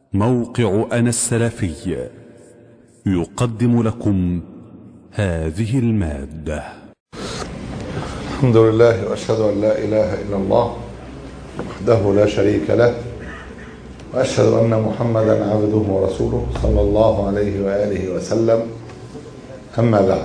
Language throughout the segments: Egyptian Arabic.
موقع أنا السلفي يقدم لكم هذه المادة الحمد لله واشهد ان لا اله الا الله وحده لا شريك له واشهد ان محمدا عبده ورسوله صلى الله عليه واله وسلم اما بعد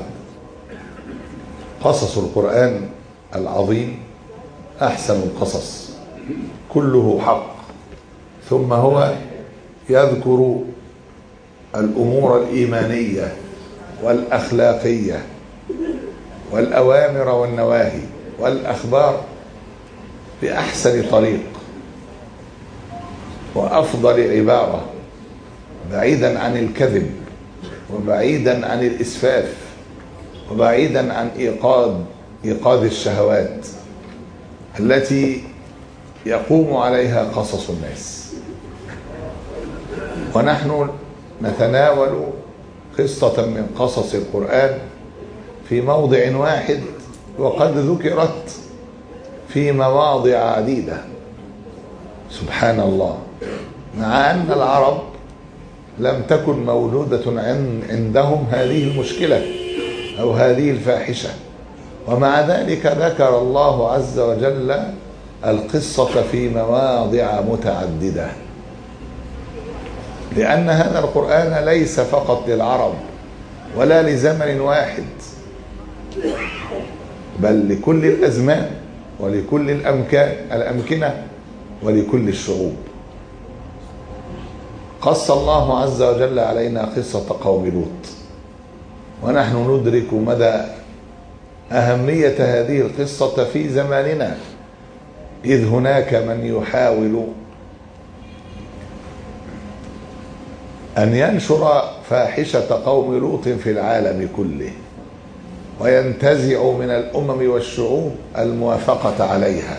قصص القران العظيم احسن القصص كله حق ثم هو يذكر الامور الايمانيه والاخلاقيه والأوامر والنواهي والأخبار بأحسن طريق وأفضل عبارة بعيدا عن الكذب وبعيدا عن الإسفاف وبعيدا عن إيقاظ إيقاظ الشهوات التي يقوم عليها قصص الناس ونحن نتناول قصة من قصص القرآن في موضع واحد وقد ذكرت في مواضع عديدة سبحان الله مع أن العرب لم تكن مولودة عندهم هذه المشكلة أو هذه الفاحشة ومع ذلك ذكر الله عز وجل القصة في مواضع متعددة لأن هذا القرآن ليس فقط للعرب ولا لزمن واحد بل لكل الأزمان ولكل الأمكان الأمكنة ولكل الشعوب قص الله عز وجل علينا قصة قوم لوط ونحن ندرك مدى أهمية هذه القصة في زماننا إذ هناك من يحاول أن ينشر فاحشة قوم لوط في العالم كله وينتزع من الامم والشعوب الموافقه عليها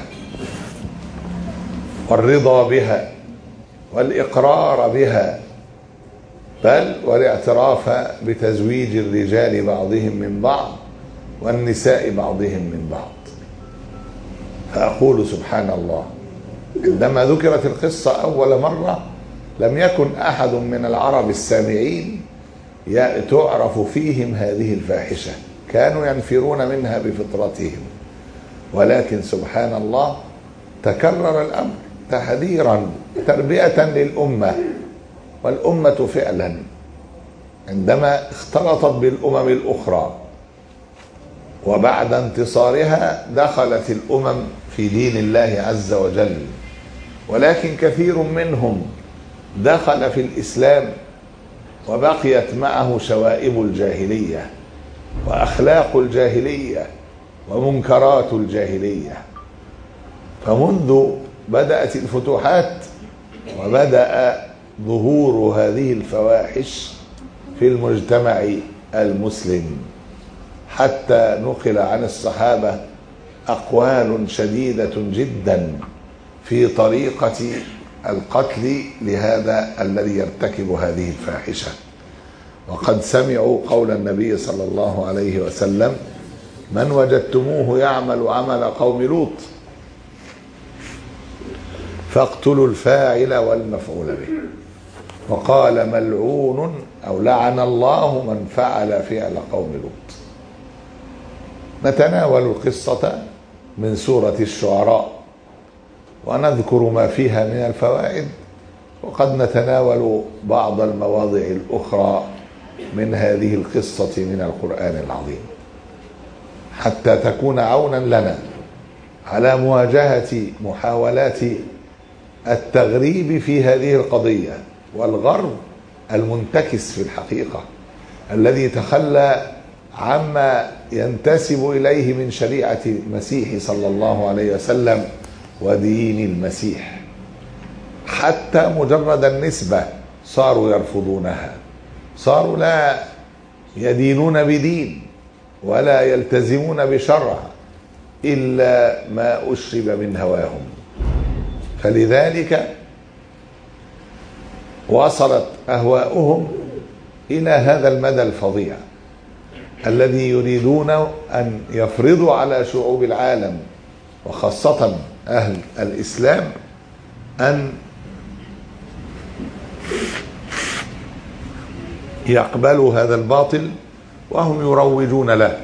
والرضا بها والاقرار بها بل والاعتراف بتزويج الرجال بعضهم من بعض والنساء بعضهم من بعض فاقول سبحان الله عندما ذكرت القصه اول مره لم يكن احد من العرب السامعين تعرف فيهم هذه الفاحشه كانوا ينفرون منها بفطرتهم ولكن سبحان الله تكرر الامر تحذيرا تربيه للامه والامه فعلا عندما اختلطت بالامم الاخرى وبعد انتصارها دخلت الامم في دين الله عز وجل ولكن كثير منهم دخل في الاسلام وبقيت معه شوائب الجاهليه واخلاق الجاهليه ومنكرات الجاهليه فمنذ بدات الفتوحات وبدا ظهور هذه الفواحش في المجتمع المسلم حتى نقل عن الصحابه اقوال شديده جدا في طريقه القتل لهذا الذي يرتكب هذه الفاحشه وقد سمعوا قول النبي صلى الله عليه وسلم من وجدتموه يعمل عمل قوم لوط فاقتلوا الفاعل والمفعول به وقال ملعون او لعن الله من فعل فعل قوم لوط نتناول القصه من سوره الشعراء ونذكر ما فيها من الفوائد وقد نتناول بعض المواضع الاخرى من هذه القصة من القرآن العظيم حتى تكون عونا لنا على مواجهة محاولات التغريب في هذه القضية والغرب المنتكس في الحقيقة الذي تخلى عما ينتسب إليه من شريعة المسيح صلى الله عليه وسلم ودين المسيح حتى مجرد النسبة صاروا يرفضونها صاروا لا يدينون بدين ولا يلتزمون بشرع الا ما اشرب من هواهم فلذلك وصلت اهواؤهم الى هذا المدى الفظيع الذي يريدون ان يفرضوا على شعوب العالم وخاصه اهل الاسلام ان يقبلوا هذا الباطل وهم يروجون له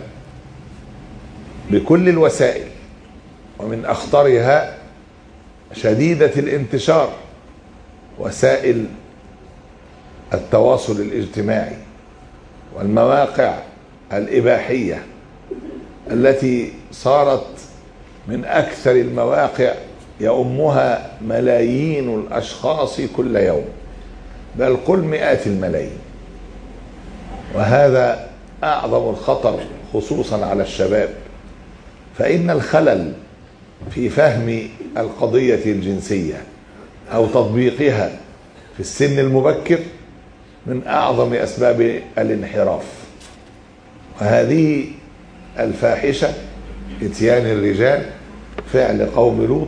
بكل الوسائل ومن اخطرها شديده الانتشار وسائل التواصل الاجتماعي والمواقع الاباحيه التي صارت من اكثر المواقع يؤمها ملايين الاشخاص كل يوم بل قل مئات الملايين وهذا اعظم الخطر خصوصا على الشباب فان الخلل في فهم القضيه الجنسيه او تطبيقها في السن المبكر من اعظم اسباب الانحراف وهذه الفاحشه اتيان الرجال فعل قوم لوط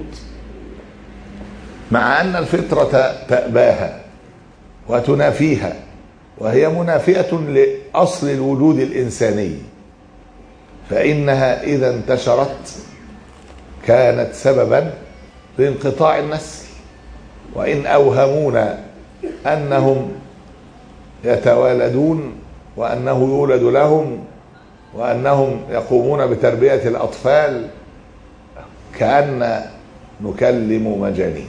مع ان الفطره تاباها وتنافيها وهي منافيه لاصل الوجود الانساني فانها اذا انتشرت كانت سببا لانقطاع النسل وان اوهمونا انهم يتوالدون وانه يولد لهم وانهم يقومون بتربيه الاطفال كان نكلم مجانين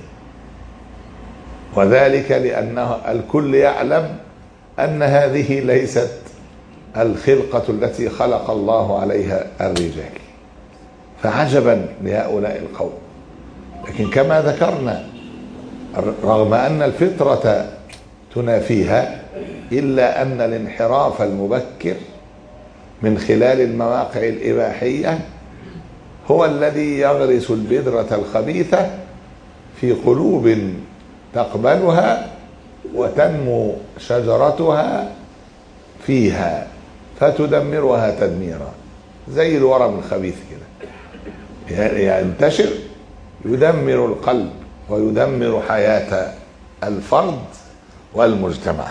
وذلك لانه الكل يعلم ان هذه ليست الخلقه التي خلق الله عليها الرجال فعجبا لهؤلاء القوم لكن كما ذكرنا رغم ان الفطره تنافيها الا ان الانحراف المبكر من خلال المواقع الاباحيه هو الذي يغرس البذره الخبيثه في قلوب تقبلها وتنمو شجرتها فيها فتدمرها تدميرا زي الورم الخبيث كده ينتشر يدمر القلب ويدمر حياه الفرد والمجتمع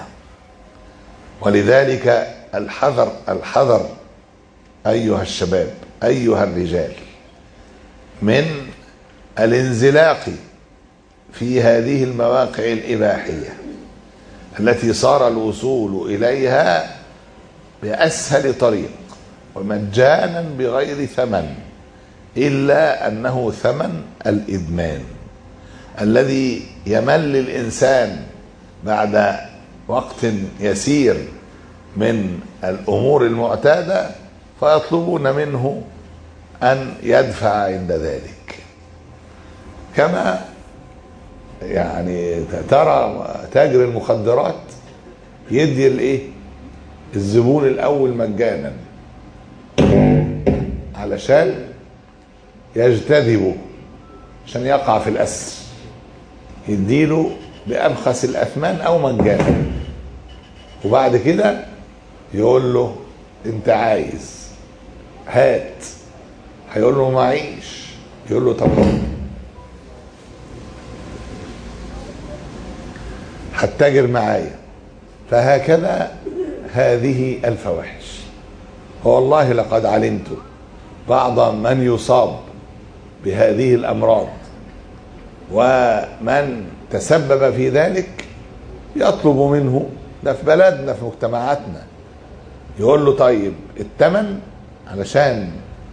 ولذلك الحذر الحذر ايها الشباب ايها الرجال من الانزلاق في هذه المواقع الاباحيه التي صار الوصول اليها باسهل طريق ومجانا بغير ثمن الا انه ثمن الادمان الذي يمل الانسان بعد وقت يسير من الامور المعتاده فيطلبون منه ان يدفع عند ذلك كما يعني ترى تاجر المخدرات يدي الايه الزبون الاول مجانا علشان يجتذبه عشان يقع في الاسر يديله بابخس الاثمان او مجانا وبعد كده يقول له انت عايز هات هيقول له معيش يقول له طب هتتاجر معايا فهكذا هذه الفواحش والله لقد علمت بعض من يصاب بهذه الامراض ومن تسبب في ذلك يطلب منه ده في بلدنا في مجتمعاتنا يقول له طيب الثمن علشان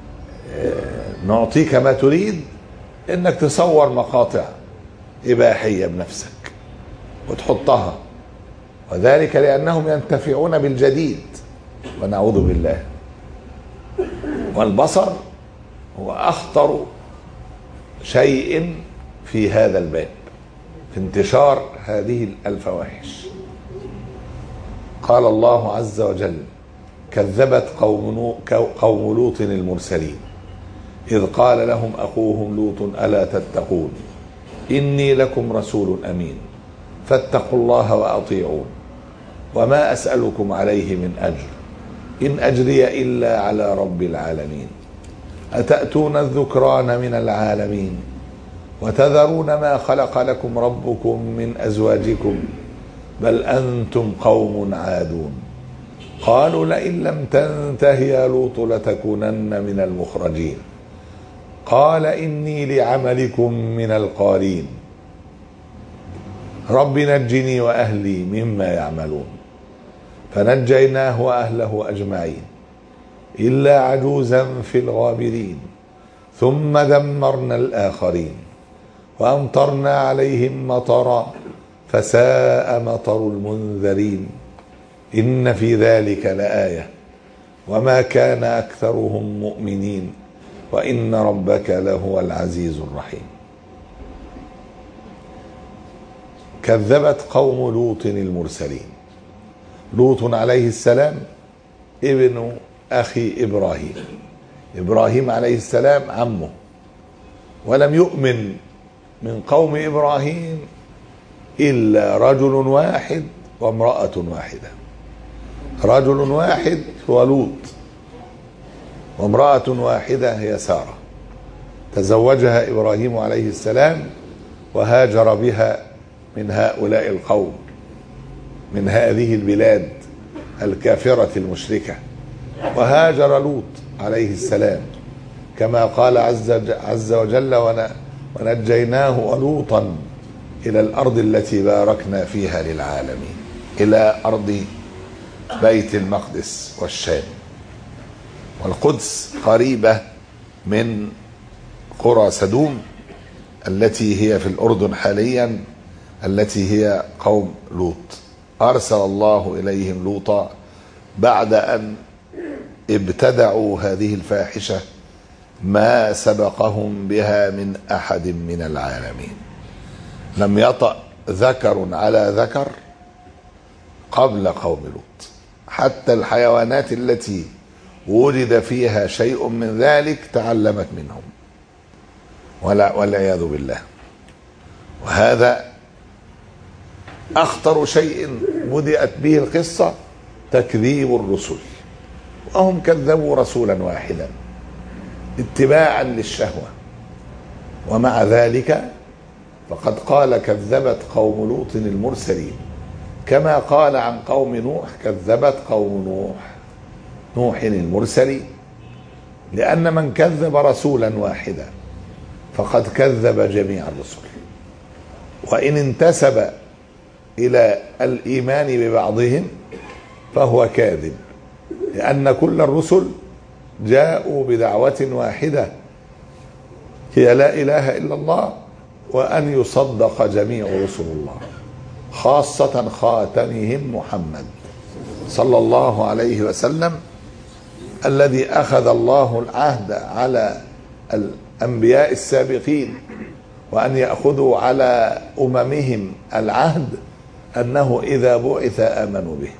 نعطيك ما تريد انك تصور مقاطع اباحيه بنفسك وتحطها وذلك لانهم ينتفعون بالجديد ونعوذ بالله والبصر هو اخطر شيء في هذا الباب في انتشار هذه الفواحش قال الله عز وجل كذبت قوم قوم لوط المرسلين إذ قال لهم أخوهم لوط ألا تتقون إني لكم رسول أمين فاتقوا الله وأطيعون وما أسألكم عليه من أجر إن أجري إلا على رب العالمين أتأتون الذكران من العالمين وتذرون ما خلق لكم ربكم من أزواجكم بل أنتم قوم عادون قالوا لئن لم تنته يا لوط لتكونن من المخرجين قال إني لعملكم من القالين رب نجني وأهلي مما يعملون فنجيناه واهله اجمعين الا عجوزا في الغابرين ثم دمرنا الاخرين وامطرنا عليهم مطرا فساء مطر المنذرين ان في ذلك لايه وما كان اكثرهم مؤمنين وان ربك لهو العزيز الرحيم كذبت قوم لوط المرسلين لوط عليه السلام ابن اخي ابراهيم ابراهيم عليه السلام عمه ولم يؤمن من قوم ابراهيم الا رجل واحد وامراه واحده رجل واحد هو لوط وامراه واحده هي ساره تزوجها ابراهيم عليه السلام وهاجر بها من هؤلاء القوم من هذه البلاد الكافره المشركه وهاجر لوط عليه السلام كما قال عز عز وجل ونجيناه ولوطا الى الارض التي باركنا فيها للعالمين الى ارض بيت المقدس والشام والقدس قريبه من قرى سدوم التي هي في الاردن حاليا التي هي قوم لوط ارسل الله اليهم لوطا بعد ان ابتدعوا هذه الفاحشه ما سبقهم بها من احد من العالمين لم يطأ ذكر على ذكر قبل قوم لوط حتى الحيوانات التي وجد فيها شيء من ذلك تعلمت منهم ولا والعياذ بالله وهذا اخطر شيء بدأت به القصه تكذيب الرسل وهم كذبوا رسولا واحدا اتباعا للشهوه ومع ذلك فقد قال كذبت قوم لوط المرسلين كما قال عن قوم نوح كذبت قوم نوح نوح المرسلين لأن من كذب رسولا واحدا فقد كذب جميع الرسل وإن انتسب إلى الإيمان ببعضهم فهو كاذب لأن كل الرسل جاءوا بدعوة واحدة هي لا إله إلا الله وأن يصدق جميع رسل الله خاصة خاتمهم محمد صلى الله عليه وسلم الذي أخذ الله العهد على الأنبياء السابقين وأن يأخذوا على أممهم العهد أنه إذا بعث آمنوا به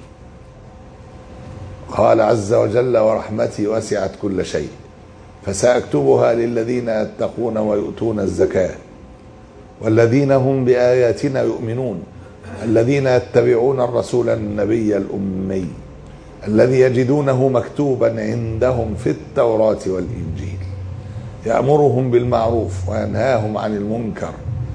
قال عز وجل ورحمتي وسعت كل شيء فساكتبها للذين يتقون ويؤتون الزكاه والذين هم باياتنا يؤمنون الذين يتبعون الرسول النبي الامي الذي يجدونه مكتوبا عندهم في التوراه والانجيل يامرهم بالمعروف وينهاهم عن المنكر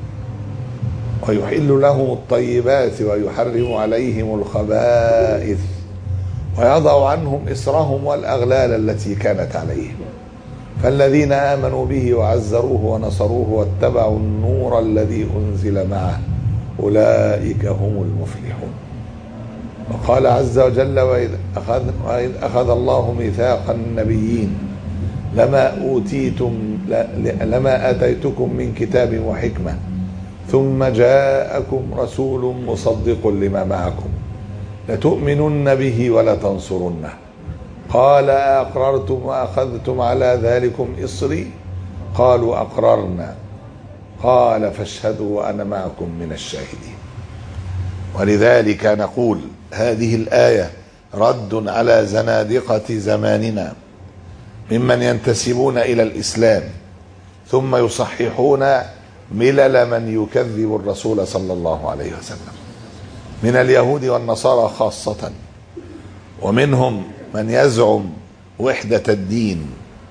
ويحل لهم الطيبات ويحرم عليهم الخبائث ويضع عنهم إسرهم والأغلال التي كانت عليهم فالذين آمنوا به وعزروه ونصروه واتبعوا النور الذي أنزل معه أولئك هم المفلحون وقال عز وجل وإذ أخذ, وإذ أخذ الله ميثاق النبيين لما أوتيتم لما آتيتكم من كتاب وحكمة ثم جاءكم رسول مصدق لما معكم لتؤمنن به ولتنصرنه قال أقررتم وأخذتم على ذلكم إصري قالوا أقررنا قال فاشهدوا وأنا معكم من الشاهدين ولذلك نقول هذه الآية رد على زنادقة زماننا ممن ينتسبون إلى الإسلام ثم يصححون ملل من يكذب الرسول صلى الله عليه وسلم من اليهود والنصارى خاصة ومنهم من يزعم وحدة الدين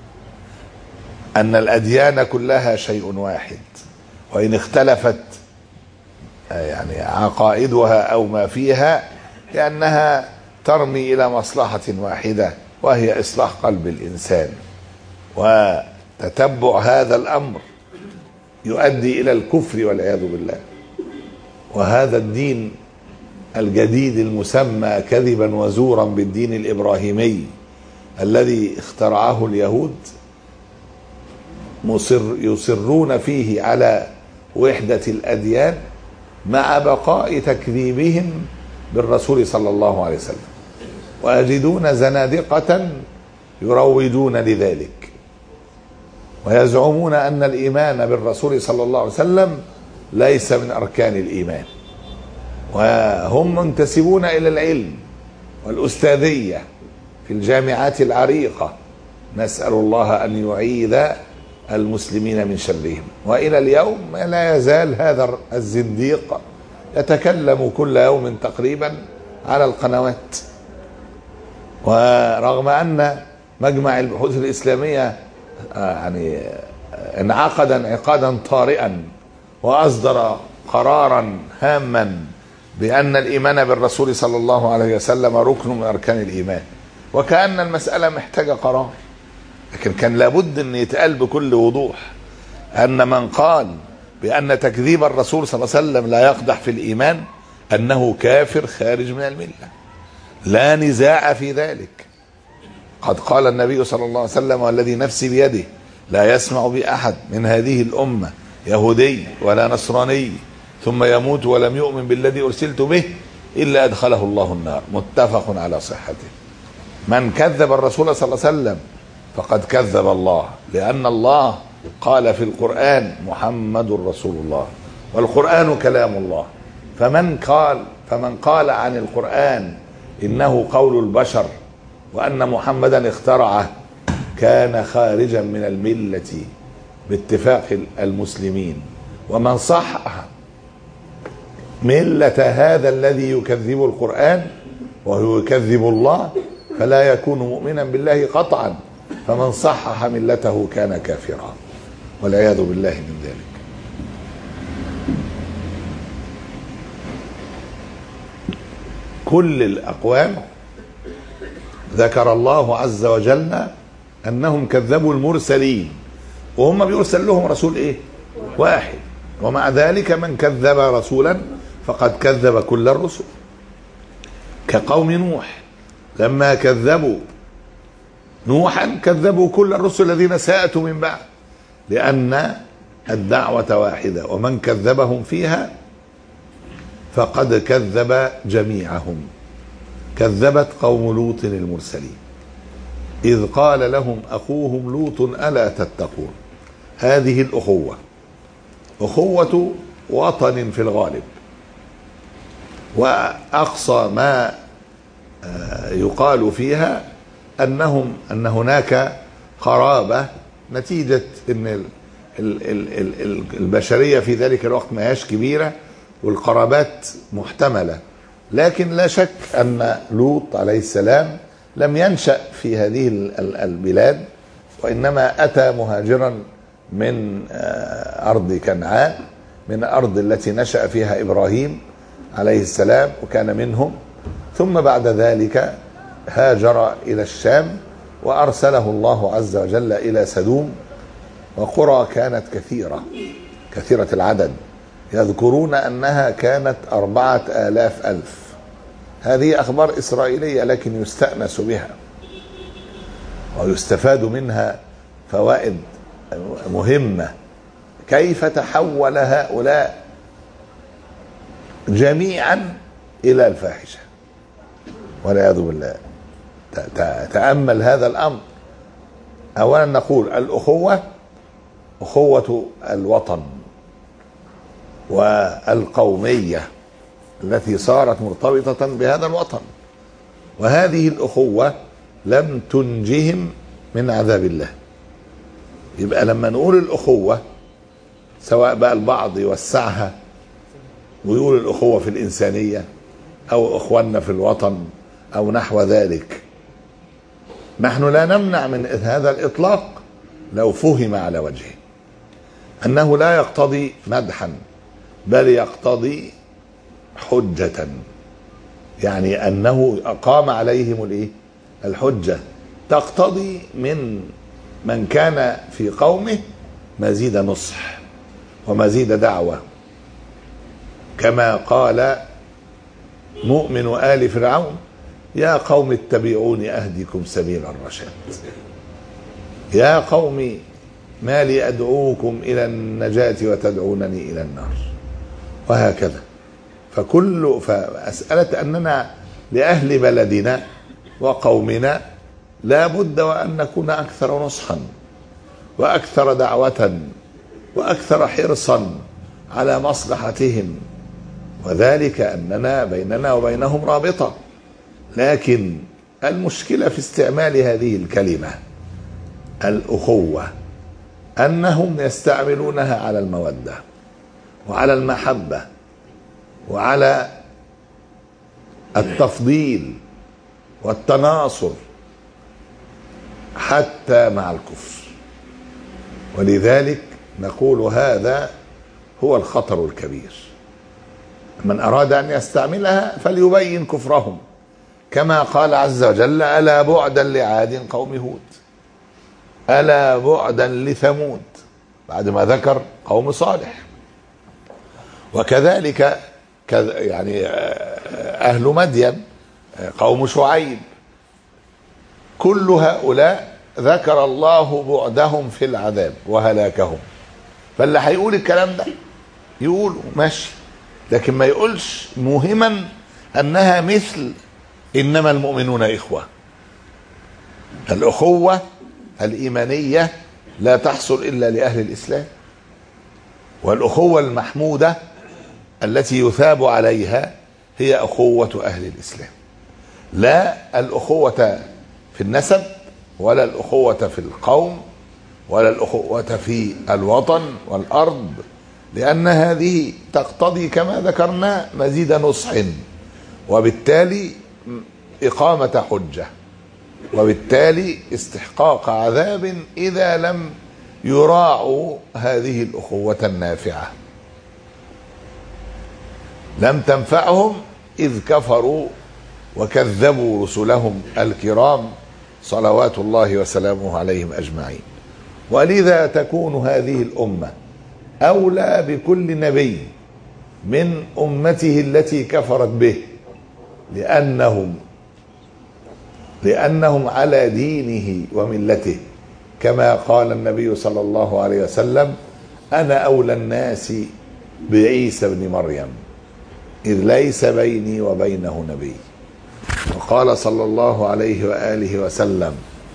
أن الأديان كلها شيء واحد وإن اختلفت يعني عقائدها أو ما فيها لأنها ترمي إلى مصلحة واحدة وهي إصلاح قلب الإنسان وتتبع هذا الأمر يؤدي إلى الكفر والعياذ بالله وهذا الدين الجديد المسمى كذبا وزورا بالدين الابراهيمي الذي اخترعه اليهود مصر يصرون فيه على وحده الاديان مع بقاء تكذيبهم بالرسول صلى الله عليه وسلم ويجدون زنادقه يروجون لذلك ويزعمون ان الايمان بالرسول صلى الله عليه وسلم ليس من اركان الايمان وهم منتسبون الى العلم والاستاذيه في الجامعات العريقه نسال الله ان يعيذ المسلمين من شرهم والى اليوم لا يزال هذا الزنديق يتكلم كل يوم تقريبا على القنوات ورغم ان مجمع البحوث الاسلاميه يعني انعقد انعقادا طارئا واصدر قرارا هاما بان الايمان بالرسول صلى الله عليه وسلم ركن من اركان الايمان وكان المساله محتاجه قرار لكن كان لابد ان يتقال بكل وضوح ان من قال بان تكذيب الرسول صلى الله عليه وسلم لا يقدح في الايمان انه كافر خارج من المله لا نزاع في ذلك قد قال النبي صلى الله عليه وسلم والذي نفسي بيده لا يسمع بأحد من هذه الأمة يهودي ولا نصراني ثم يموت ولم يؤمن بالذي أرسلت به إلا أدخله الله النار متفق على صحته من كذب الرسول صلى الله عليه وسلم فقد كذب الله لأن الله قال في القرآن محمد رسول الله والقرآن كلام الله فمن قال فمن قال عن القرآن إنه قول البشر وأن محمدا اخترعه كان خارجا من الملة باتفاق المسلمين ومن صحح ملة هذا الذي يكذب القرآن وهو يكذب الله فلا يكون مؤمنا بالله قطعا فمن صحح ملته كان كافرا والعياذ بالله من ذلك كل الأقوام ذكر الله عز وجل انهم كذبوا المرسلين وهم بيرسل لهم رسول ايه واحد ومع ذلك من كذب رسولا فقد كذب كل الرسل كقوم نوح لما كذبوا نوحا كذبوا كل الرسل الذين ساءتوا من بعد لان الدعوه واحده ومن كذبهم فيها فقد كذب جميعهم كذبت قوم لوط المرسلين إذ قال لهم أخوهم لوط ألا تتقون هذه الأخوة أخوة وطن في الغالب وأقصى ما يقال فيها أنهم أن هناك قرابة نتيجة أن البشرية في ذلك الوقت ما هياش كبيرة والقرابات محتملة لكن لا شك أن لوط عليه السلام لم ينشأ في هذه البلاد وإنما أتى مهاجرا من أرض كنعان من الأرض التي نشأ فيها إبراهيم عليه السلام وكان منهم ثم بعد ذلك هاجر إلى الشام وأرسله الله عز وجل إلى سدوم وقرى كانت كثيرة كثيرة العدد يذكرون أنها كانت أربعة آلاف ألف هذه أخبار إسرائيلية لكن يستأنس بها ويستفاد منها فوائد مهمة كيف تحول هؤلاء جميعا إلى الفاحشة والعياذ بالله تأمل هذا الأمر أولا نقول الأخوة أخوة الوطن والقومية التي صارت مرتبطة بهذا الوطن وهذه الأخوة لم تنجهم من عذاب الله يبقى لما نقول الأخوة سواء بقى البعض يوسعها ويقول الأخوة في الإنسانية أو إخواننا في الوطن أو نحو ذلك نحن لا نمنع من هذا الإطلاق لو فهم على وجهه أنه لا يقتضي مدحا بل يقتضي حجة يعني أنه أقام عليهم الإيه؟ الحجة تقتضي من من كان في قومه مزيد نصح ومزيد دعوة كما قال مؤمن آل فرعون يا قوم اتبعوني أهدكم سبيل الرشاد يا قوم ما لي أدعوكم إلى النجاة وتدعونني إلى النار وهكذا فكل فمسألة أننا لأهل بلدنا وقومنا لا بد وأن نكون أكثر نصحا وأكثر دعوة وأكثر حرصا على مصلحتهم وذلك أننا بيننا وبينهم رابطة لكن المشكلة في استعمال هذه الكلمة الأخوة أنهم يستعملونها على المودة وعلى المحبة وعلى التفضيل والتناصر حتى مع الكفر ولذلك نقول هذا هو الخطر الكبير من أراد أن يستعملها فليبين كفرهم كما قال عز وجل ألا بعدا لعاد قوم هود ألا بعدا لثمود بعد ما ذكر قوم صالح وكذلك يعني أهل مدين قوم شعيب كل هؤلاء ذكر الله بعدهم في العذاب وهلاكهم فاللي هيقول الكلام ده يقول ماشي لكن ما يقولش مهما انها مثل انما المؤمنون اخوه الاخوه الايمانيه لا تحصل الا لاهل الاسلام والاخوه المحموده التي يثاب عليها هي اخوه اهل الاسلام لا الاخوه في النسب ولا الاخوه في القوم ولا الاخوه في الوطن والارض لان هذه تقتضي كما ذكرنا مزيد نصح وبالتالي اقامه حجه وبالتالي استحقاق عذاب اذا لم يراعوا هذه الاخوه النافعه لم تنفعهم اذ كفروا وكذبوا رسلهم الكرام صلوات الله وسلامه عليهم اجمعين ولذا تكون هذه الامه اولى بكل نبي من امته التي كفرت به لانهم لانهم على دينه وملته كما قال النبي صلى الله عليه وسلم انا اولى الناس بعيسى ابن مريم اذ ليس بيني وبينه نبي وقال صلى الله عليه واله وسلم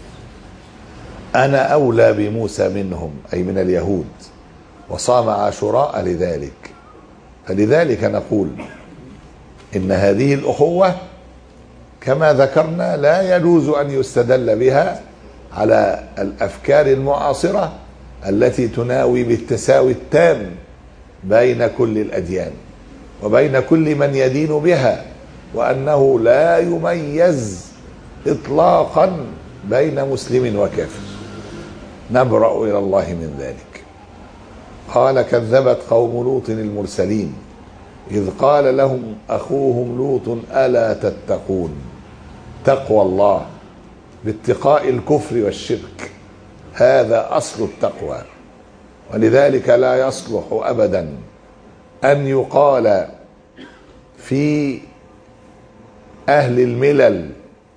انا اولى بموسى منهم اي من اليهود وصام عاشوراء لذلك فلذلك نقول ان هذه الاخوه كما ذكرنا لا يجوز ان يستدل بها على الافكار المعاصره التي تناوي بالتساوي التام بين كل الاديان وبين كل من يدين بها وانه لا يميز اطلاقا بين مسلم وكافر نبرا الى الله من ذلك قال كذبت قوم لوط المرسلين اذ قال لهم اخوهم لوط الا تتقون تقوى الله باتقاء الكفر والشرك هذا اصل التقوى ولذلك لا يصلح ابدا ان يقال في اهل الملل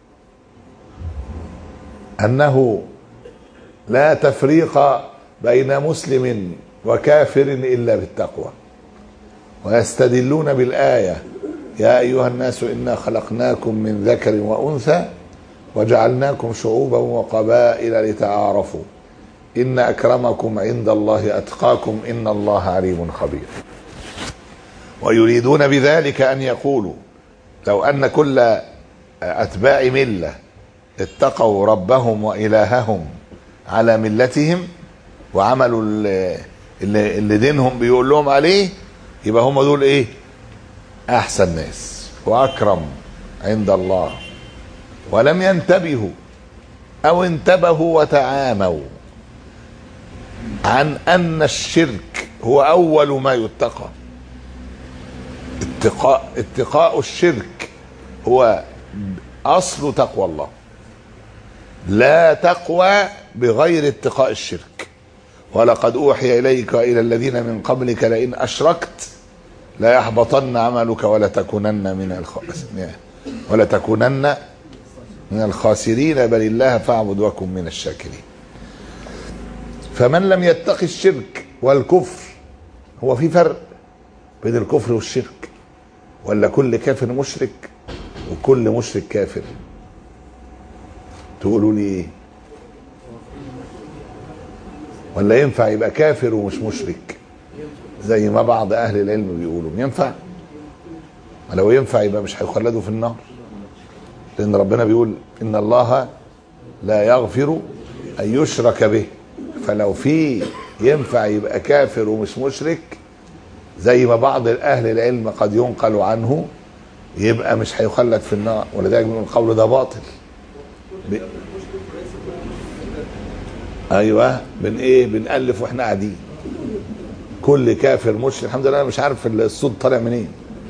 انه لا تفريق بين مسلم وكافر الا بالتقوى ويستدلون بالايه يا ايها الناس انا خلقناكم من ذكر وانثى وجعلناكم شعوبا وقبائل لتعارفوا ان اكرمكم عند الله اتقاكم ان الله عليم خبير ويريدون بذلك ان يقولوا لو ان كل اتباع مله اتقوا ربهم والههم على ملتهم وعملوا اللي, اللي دينهم بيقول لهم عليه يبقى هم دول ايه احسن ناس واكرم عند الله ولم ينتبهوا او انتبهوا وتعاموا عن ان الشرك هو اول ما يتقى اتقاء اتقاء الشرك هو اصل تقوى الله لا تقوى بغير اتقاء الشرك ولقد اوحي اليك والى الذين من قبلك لئن اشركت لا يحبطن عملك ولا تكونن من الخاسرين ولا تكونن من الخاسرين بل الله فاعبد وكن من الشاكرين فمن لم يتق الشرك والكفر هو في فرق بين الكفر والشرك ولا كل كافر مشرك وكل مشرك كافر تقولوا لي ايه ولا ينفع يبقى كافر ومش مشرك زي ما بعض اهل العلم بيقولوا ينفع ولو ينفع يبقى مش هيخلدوا في النار لان ربنا بيقول ان الله لا يغفر ان يشرك به فلو في ينفع يبقى كافر ومش مشرك زي ما بعض اهل العلم قد ينقل عنه يبقى مش هيخلد في النار ولذلك من القول ده باطل ب... ايوه بن ايه بنالف واحنا قاعدين كل كافر مشرك الحمد لله انا مش عارف الصوت طالع منين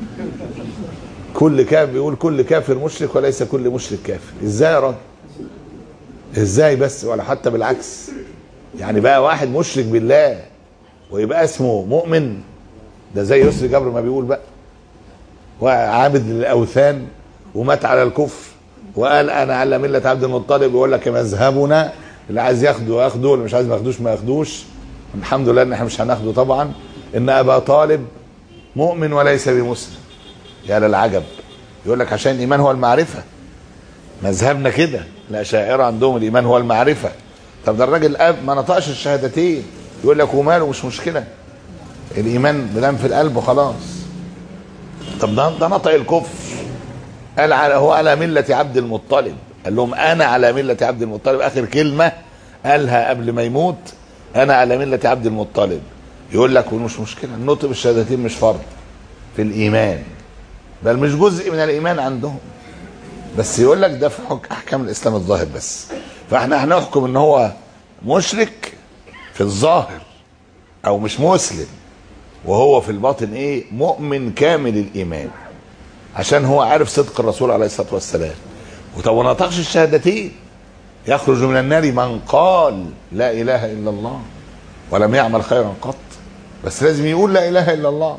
كل كافر بيقول كل كافر مشرك وليس كل مشرك كافر ازاي يا راجل ازاي بس ولا حتى بالعكس يعني بقى واحد مشرك بالله ويبقى اسمه مؤمن ده زي يسري جبر ما بيقول بقى وعابد للاوثان ومات على الكفر وقال انا على مله عبد المطلب يقول لك مذهبنا اللي عايز ياخده ياخده واللي مش عايز ما ياخدوش ما ياخدوش الحمد لله ان احنا مش هناخده طبعا ان ابا طالب مؤمن وليس بمسلم يا للعجب يقول لك عشان الايمان هو المعرفه مذهبنا كده الاشاعره عندهم الايمان هو المعرفه طب ده الراجل اب ما نطقش الشهادتين يقول لك وماله مش مشكله الايمان بلام في القلب وخلاص طب ده ده نطق الكفر قال على هو على مله عبد المطلب قال لهم انا على مله عبد المطلب اخر كلمه قالها قبل ما يموت انا على مله عبد المطلب يقول لك مش مشكله النطق بالشهادتين مش فرض في الايمان بل مش جزء من الايمان عندهم بس يقول لك ده في احكام الاسلام الظاهر بس فاحنا هنحكم ان هو مشرك في الظاهر او مش مسلم وهو في الباطن ايه مؤمن كامل الايمان عشان هو عارف صدق الرسول عليه الصلاه والسلام وطب ما نطقش الشهادتين يخرج من النار من قال لا اله الا الله ولم يعمل خيرا قط بس لازم يقول لا اله الا الله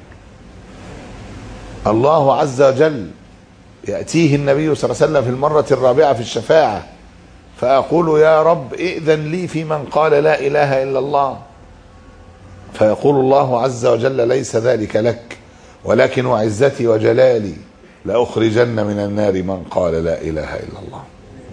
الله عز وجل ياتيه النبي صلى الله عليه وسلم في المره الرابعه في الشفاعه فاقول يا رب ائذن لي في من قال لا اله الا الله فيقول الله عز وجل ليس ذلك لك ولكن وعزتي وجلالي لأخرجن من النار من قال لا إله إلا الله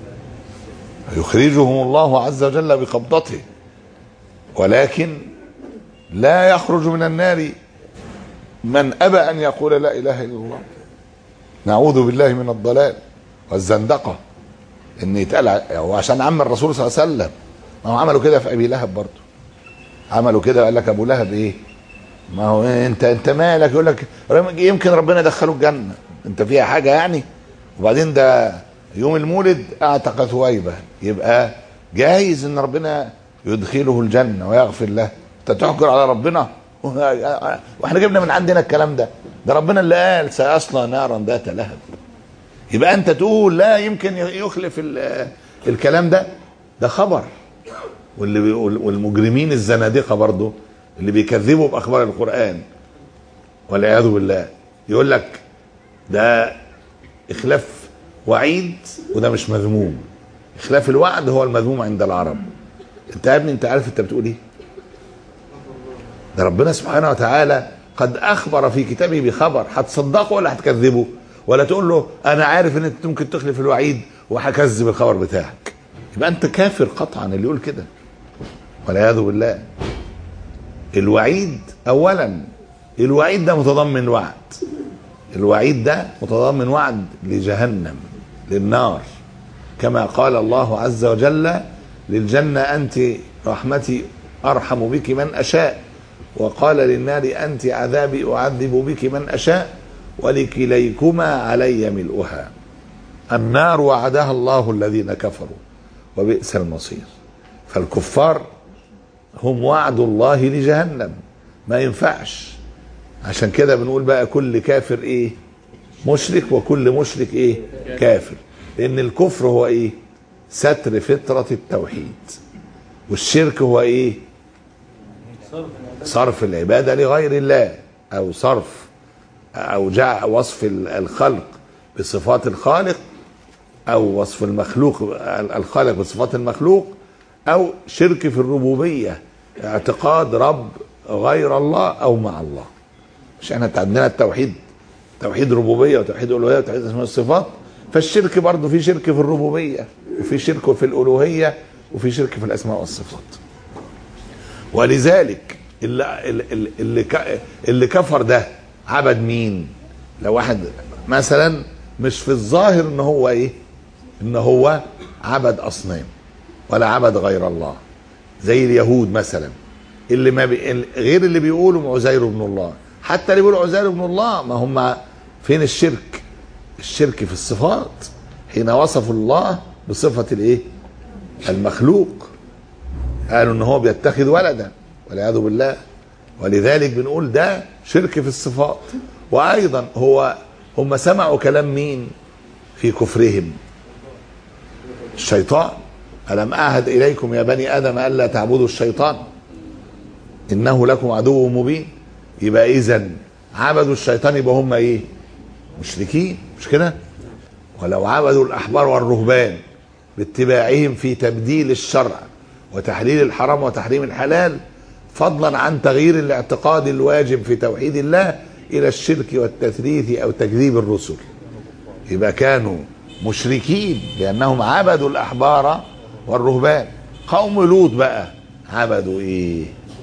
يخرجهم الله عز وجل بقبضته ولكن لا يخرج من النار من أبى أن يقول لا إله إلا الله نعوذ بالله من الضلال والزندقة إن يتقال وعشان عم الرسول صلى الله عليه وسلم ما هو عملوا كده في أبي لهب برضه عملوا كده قال لك أبو لهب إيه ما هو إيه انت انت مالك يقول لك يمكن ربنا يدخله الجنه انت فيها حاجه يعني وبعدين ده يوم المولد اعتق ثويبه يبقى جايز ان ربنا يدخله الجنه ويغفر له انت تحجر على ربنا واحنا جبنا من عندنا الكلام ده ده ربنا اللي قال سيصلى نارا ذات لهب يبقى انت تقول لا يمكن يخلف الكلام ده ده خبر واللي والمجرمين الزنادقه برضه اللي بيكذبوا باخبار القران والعياذ بالله يقول لك ده اخلاف وعيد وده مش مذموم اخلاف الوعد هو المذموم عند العرب انت يا ابني انت عارف انت بتقول ايه ده ربنا سبحانه وتعالى قد اخبر في كتابه بخبر هتصدقه ولا هتكذبه ولا تقول له انا عارف ان انت ممكن تخلف الوعيد وهكذب الخبر بتاعك يبقى انت كافر قطعا اللي يقول كده والعياذ بالله الوعيد اولا الوعيد ده متضمن وعد الوعيد ده متضمن وعد لجهنم للنار كما قال الله عز وجل للجنة أنت رحمتي أرحم بك من أشاء وقال للنار أنت عذابي أعذب بك من أشاء ولكليكما علي ملؤها النار وعدها الله الذين كفروا وبئس المصير فالكفار هم وعد الله لجهنم ما ينفعش عشان كده بنقول بقى كل كافر ايه مشرك وكل مشرك ايه كافر لان الكفر هو ايه ستر فطرة التوحيد والشرك هو ايه صرف العبادة لغير الله او صرف او جاء وصف الخلق بصفات الخالق او وصف المخلوق الخالق بصفات المخلوق او شرك في الربوبيه اعتقاد رب غير الله او مع الله مش احنا عندنا التوحيد توحيد ربوبيه وتوحيد الوهيه وتوحيد اسماء الصفات فالشرك برضه في شرك في الربوبيه وفي شرك في الالوهيه وفي شرك في الاسماء والصفات ولذلك اللي اللي اللي, اللي كفر ده عبد مين لو واحد مثلا مش في الظاهر ان هو ايه ان هو عبد اصنام ولا عبد غير الله زي اليهود مثلا اللي ما بي... غير اللي بيقولوا عزير ابن الله حتى اللي بيقولوا عزير ابن الله ما هم فين الشرك الشرك في الصفات حين وصفوا الله بصفة الايه المخلوق قالوا ان هو بيتخذ ولدا والعياذ بالله ولذلك بنقول ده شرك في الصفات وايضا هو هم سمعوا كلام مين في كفرهم الشيطان ألم أعهد إليكم يا بني آدم ألا تعبدوا الشيطان إنه لكم عدو مبين يبقى إذا عبدوا الشيطان يبقى هم إيه مشركين مش كده ولو عبدوا الأحبار والرهبان باتباعهم في تبديل الشرع وتحليل الحرام وتحريم الحلال فضلا عن تغيير الاعتقاد الواجب في توحيد الله الى الشرك والتثليث او تكذيب الرسل يبقى كانوا مشركين لانهم عبدوا الاحبار والرهبان قوم لوط بقى عبدوا ايه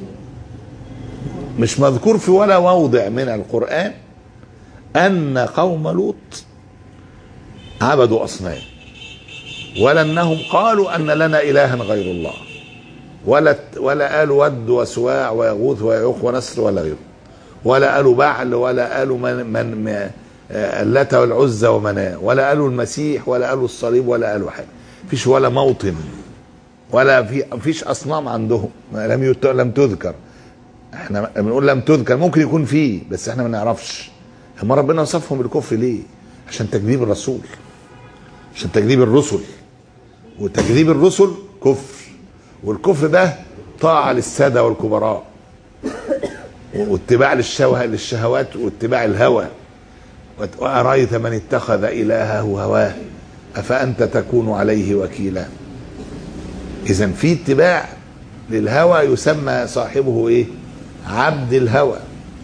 مش مذكور في ولا موضع من القران ان قوم لوط عبدوا اصنام ولا انهم قالوا ان لنا الها غير الله ولا ولا قالوا ود وسواع ويغوث ويعوق ونسر ولا غيره ولا قالوا بعل ولا قالوا من من اللات والعزى ومناه ولا قالوا المسيح ولا قالوا الصليب ولا قالوا حاجه فيش ولا موطن ولا في فيش اصنام عندهم لم لم تذكر احنا بنقول لم تذكر ممكن يكون فيه بس احنا ما نعرفش هم ربنا وصفهم بالكفر ليه عشان تكذيب الرسول عشان تكذيب الرسل وتكذيب الرسل كفر والكفر ده طاعه للساده والكبراء واتباع للشوه للشهوات واتباع الهوى وأرأيت من اتخذ إلهه هواه أفأنت تكون عليه وكيلا إذا في اتباع للهوى يسمى صاحبه إيه عبد الهوى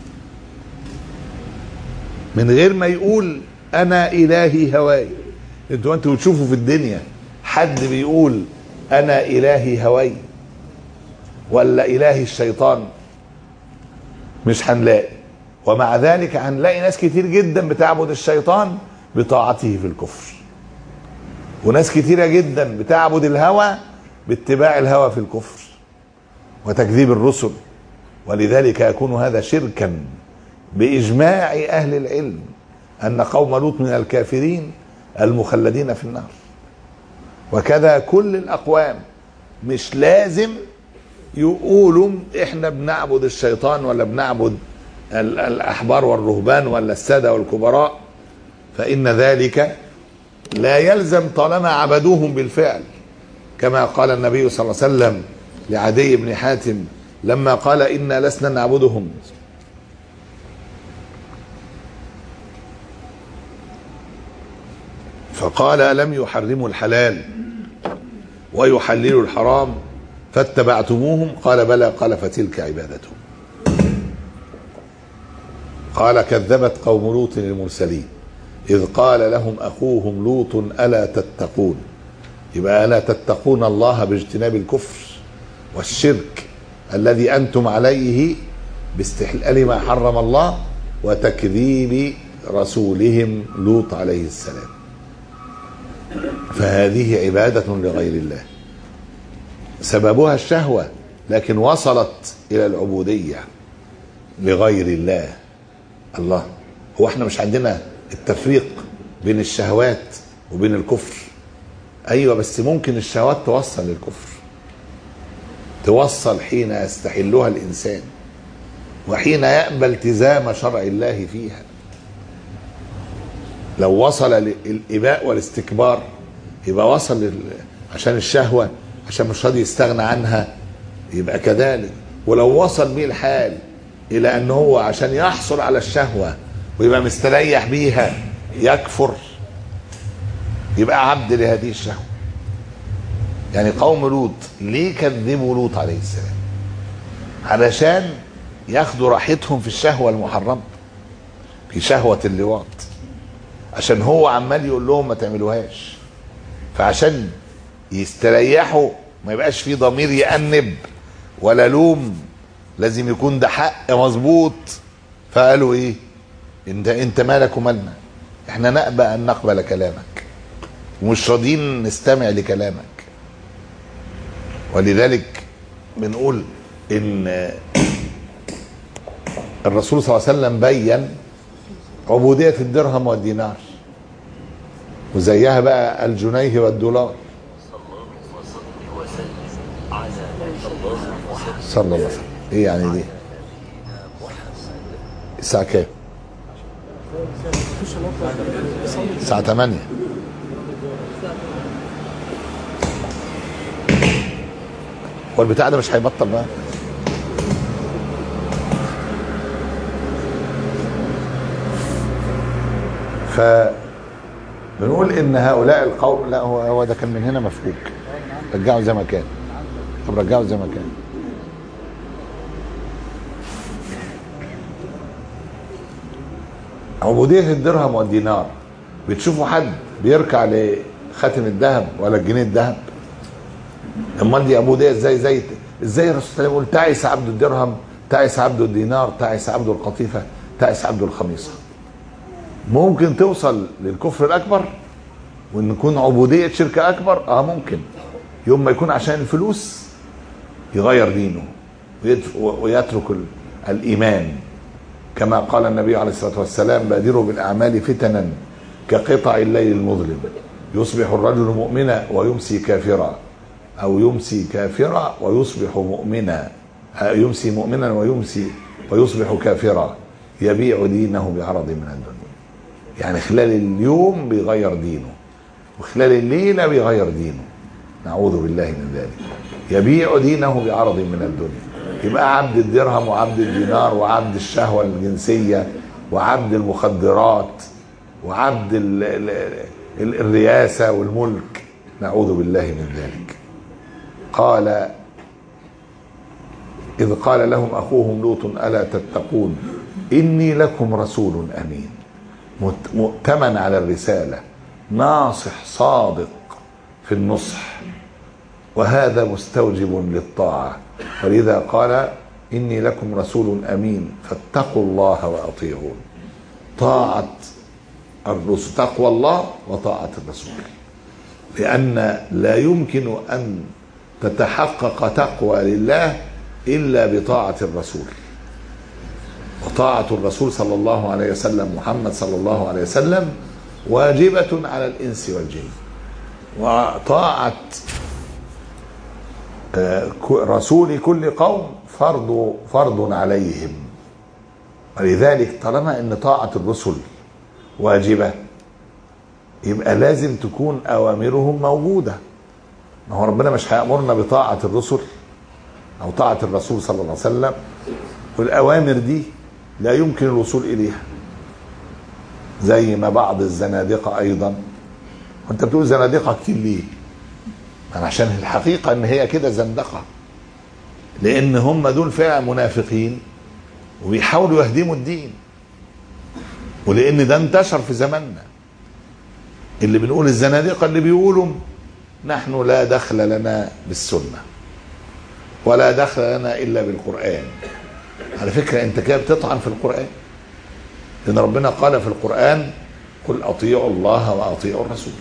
من غير ما يقول أنا إلهي هواي انتوا انتوا بتشوفوا في الدنيا حد بيقول أنا إلهي هواي ولا إلهي الشيطان مش هنلاقي ومع ذلك هنلاقي ناس كتير جدا بتعبد الشيطان بطاعته في الكفر وناس كتيرة جدا بتعبد الهوى باتباع الهوى في الكفر وتكذيب الرسل ولذلك يكون هذا شركا بإجماع أهل العلم أن قوم لوط من الكافرين المخلدين في النار وكذا كل الأقوام مش لازم يقولوا احنا بنعبد الشيطان ولا بنعبد الاحبار والرهبان ولا الساده والكبراء فان ذلك لا يلزم طالما عبدوهم بالفعل كما قال النبي صلى الله عليه وسلم لعدي بن حاتم لما قال انا لسنا نعبدهم فقال الم يحرموا الحلال ويحللوا الحرام فاتبعتموهم قال بلى قال فتلك عبادتهم قال كذبت قوم لوط المرسلين إذ قال لهم أخوهم لوط ألا تتقون يبقى ألا تتقون الله باجتناب الكفر والشرك الذي أنتم عليه باستحلال ما حرم الله وتكذيب رسولهم لوط عليه السلام فهذه عبادة لغير الله سببها الشهوة لكن وصلت إلى العبودية لغير الله الله هو احنا مش عندنا التفريق بين الشهوات وبين الكفر ايوه بس ممكن الشهوات توصل للكفر توصل حين يستحلها الانسان وحين يقبل التزام شرع الله فيها لو وصل الاباء والاستكبار يبقى وصل لل... عشان الشهوه عشان مش راضي يستغنى عنها يبقى كذلك ولو وصل بيه الحال الى ان هو عشان يحصل على الشهوه ويبقى مستريح بيها يكفر يبقى عبد لهذه الشهوه يعني قوم لوط ليه كذبوا لوط عليه السلام علشان ياخدوا راحتهم في الشهوه المحرمه في شهوه اللواط عشان هو عمال يقول لهم ما تعملوهاش فعشان يستريحوا ما يبقاش في ضمير يأنب ولا لوم لازم يكون ده حق مظبوط فقالوا ايه انت انت مالك ومالنا احنا نأبى ان نقبل كلامك ومش راضيين نستمع لكلامك ولذلك بنقول ان الرسول صلى الله عليه وسلم بين عبودية الدرهم والدينار وزيها بقى الجنيه والدولار صلى الله عليه وسلم ايه يعني دي الساعة كام الساعة 8 والبتاع ده مش هيبطل بقى ف بنقول ان هؤلاء القوم لا هو هو ده كان من هنا مفكوك رجعه زي ما كان طب رجعه زي ما كان عبودية الدرهم والدينار بتشوفوا حد بيركع لخاتم الذهب ولا الجنيه الذهب امال دي عبودية ازاي زي ازاي الرسول صلى الله عليه وسلم يقول تعس عبد الدرهم تعس عبد الدينار تعس عبد القطيفة تعس عبد الخميصة ممكن توصل للكفر الاكبر وان يكون عبوديه شركه اكبر اه ممكن يوم ما يكون عشان الفلوس يغير دينه ويت- ويترك ال- الايمان كما قال النبي عليه الصلاه والسلام بادروا بالاعمال فتنا كقطع الليل المظلم يصبح الرجل مؤمنا ويمسي كافرا او يمسي كافرا ويصبح مؤمنا آه، يمسي مؤمنا ويمسي ويصبح كافرا يبيع دينه بعرض من الدنيا يعني خلال اليوم بيغير دينه وخلال الليلة بيغير دينه نعوذ بالله من ذلك يبيع دينه بعرض من الدنيا يبقى عبد الدرهم وعبد الدينار وعبد الشهوة الجنسية وعبد المخدرات وعبد ال ال ال الرياسة والملك نعوذ بالله من ذلك قال إذ قال لهم أخوهم لوط ألا تتقون إني لكم رسول أمين مت- مؤتمن على الرسالة ناصح صادق في النصح وهذا مستوجب للطاعة ولذا قال إني لكم رسول أمين فاتقوا الله وأطيعون طاعة الرسل تقوى الله وطاعة الرسول لأن لا يمكن أن تتحقق تقوى لله إلا بطاعة الرسول وطاعة الرسول صلى الله عليه وسلم محمد صلى الله عليه وسلم واجبة على الإنس والجن وطاعة آه، ك- رسول كل قوم فرض فرض عليهم ولذلك طالما ان طاعة الرسل واجبة يبقى لازم تكون اوامرهم موجودة ما هو ربنا مش هيأمرنا بطاعة الرسل او طاعة الرسول صلى الله عليه وسلم والاوامر دي لا يمكن الوصول اليها زي ما بعض الزنادقة ايضا وانت بتقول زنادقة كتير ليه أنا عشان الحقيقة ان هي كده زندقة لان هم دول فعلا منافقين وبيحاولوا يهدموا الدين ولان ده انتشر في زماننا اللي بنقول الزنادقة اللي بيقولوا نحن لا دخل لنا بالسنة ولا دخل لنا الا بالقرآن على فكرة انت كده بتطعن في القرآن لان ربنا قال في القرآن قل اطيعوا الله واطيعوا الرسول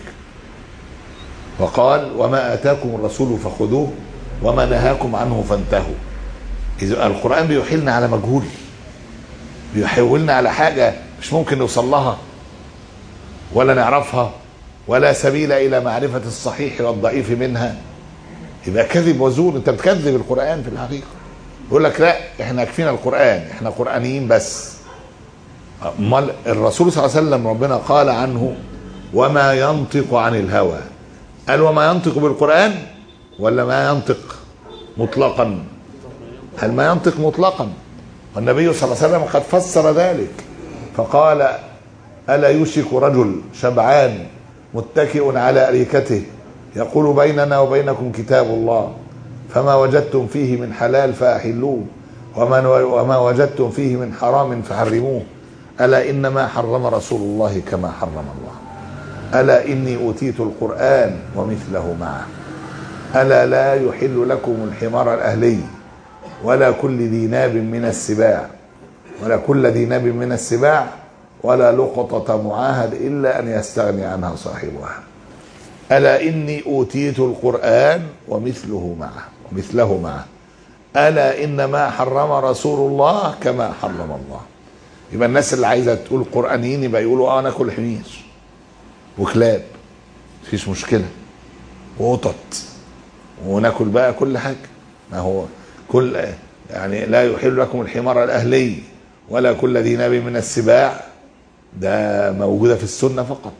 وقال وما اتاكم الرسول فخذوه وما نهاكم عنه فانتهوا اذا القرآن بيحيلنا على مجهول بيحولنا على حاجة مش ممكن نوصل لها ولا نعرفها ولا سبيل الى معرفة الصحيح والضعيف منها يبقى كذب وزور انت بتكذب القرآن في الحقيقة يقول لك لا احنا يكفينا القرآن احنا قرآنيين بس امال الرسول صلى الله عليه وسلم ربنا قال عنه وما ينطق عن الهوى قال وما ينطق بالقرآن ولا ما ينطق مطلقا هل ما ينطق مطلقا والنبي صلى الله عليه وسلم قد فسر ذلك فقال ألا يوشك رجل شبعان متكئ على أريكته يقول بيننا وبينكم كتاب الله فما وجدتم فيه من حلال فأحلوه وما وما وجدتم فيه من حرام فحرموه ألا إنما حرم رسول الله كما حرم الله ألا إني أوتيت القرآن ومثله معه ألا لا يحل لكم الحمار الأهلي ولا كل ذي ناب من السباع ولا كل ذي ناب من السباع ولا لقطة معاهد إلا أن يستغني عنها صاحبها ألا إني أوتيت القرآن ومثله معه ومثله معه ألا إنما حرم رسول الله كما حرم الله يبقى الناس اللي عايزة تقول قرآنيين يبقى يقولوا اه ناكل حمير وكلاب مفيش مشكلة وقطط وناكل بقى كل حاجة ما هو كل يعني لا يحل لكم الحمار الأهلي ولا كل ذي ناب من السباع ده موجودة في السنة فقط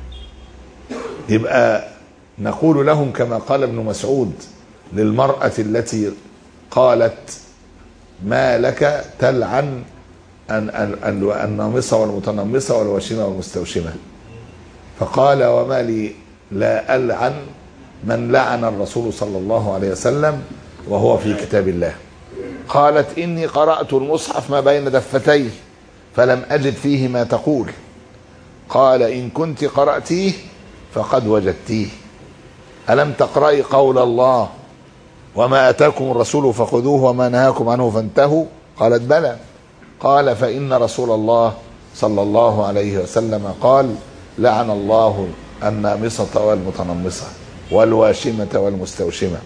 يبقى نقول لهم كما قال ابن مسعود للمرأة التي قالت ما لك تلعن أن أن النامصة والمتنمصة والوشيمة والمستوشمة فقال وما لي لا ألعن من لعن الرسول صلى الله عليه وسلم وهو في كتاب الله قالت إني قرأت المصحف ما بين دفتيه فلم أجد فيه ما تقول قال إن كنت قرأتيه فقد وجدتيه ألم تقرأي قول الله وما أتاكم الرسول فخذوه وما نهاكم عنه فانتهوا قالت بلى قال فإن رسول الله صلى الله عليه وسلم قال لعن الله النامصة والمتنمصة والواشمة والمستوشمة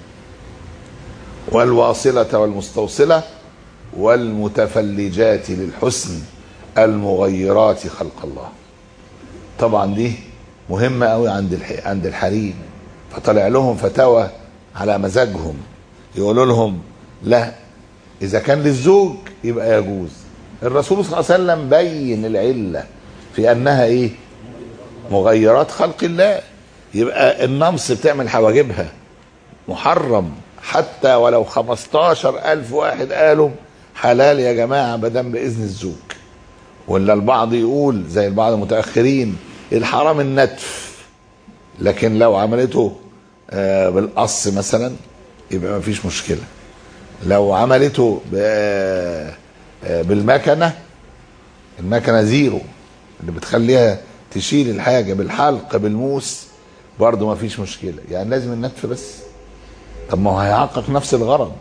والواصلة والمستوصلة والمتفلجات للحسن المغيرات خلق الله طبعا دي مهمة قوي عند عند الحريم فطلع لهم فتاوى على مزاجهم يقولوا لهم لا إذا كان للزوج يبقى يجوز الرسول صلى الله عليه وسلم بين العلة في أنها إيه مغيرات خلق الله يبقى النمص بتعمل حواجبها محرم حتى ولو خمستاشر ألف واحد قالوا حلال يا جماعة بدم بإذن الزوج ولا البعض يقول زي البعض المتأخرين الحرام النتف لكن لو عملته آه بالقص مثلا يبقى ما فيش مشكلة لو عملته آه بالمكنة المكنة زيرو اللي بتخليها تشيل الحاجة بالحلق بالموس برضه ما فيش مشكلة يعني لازم النتف بس طب ما هو هيحقق نفس الغرض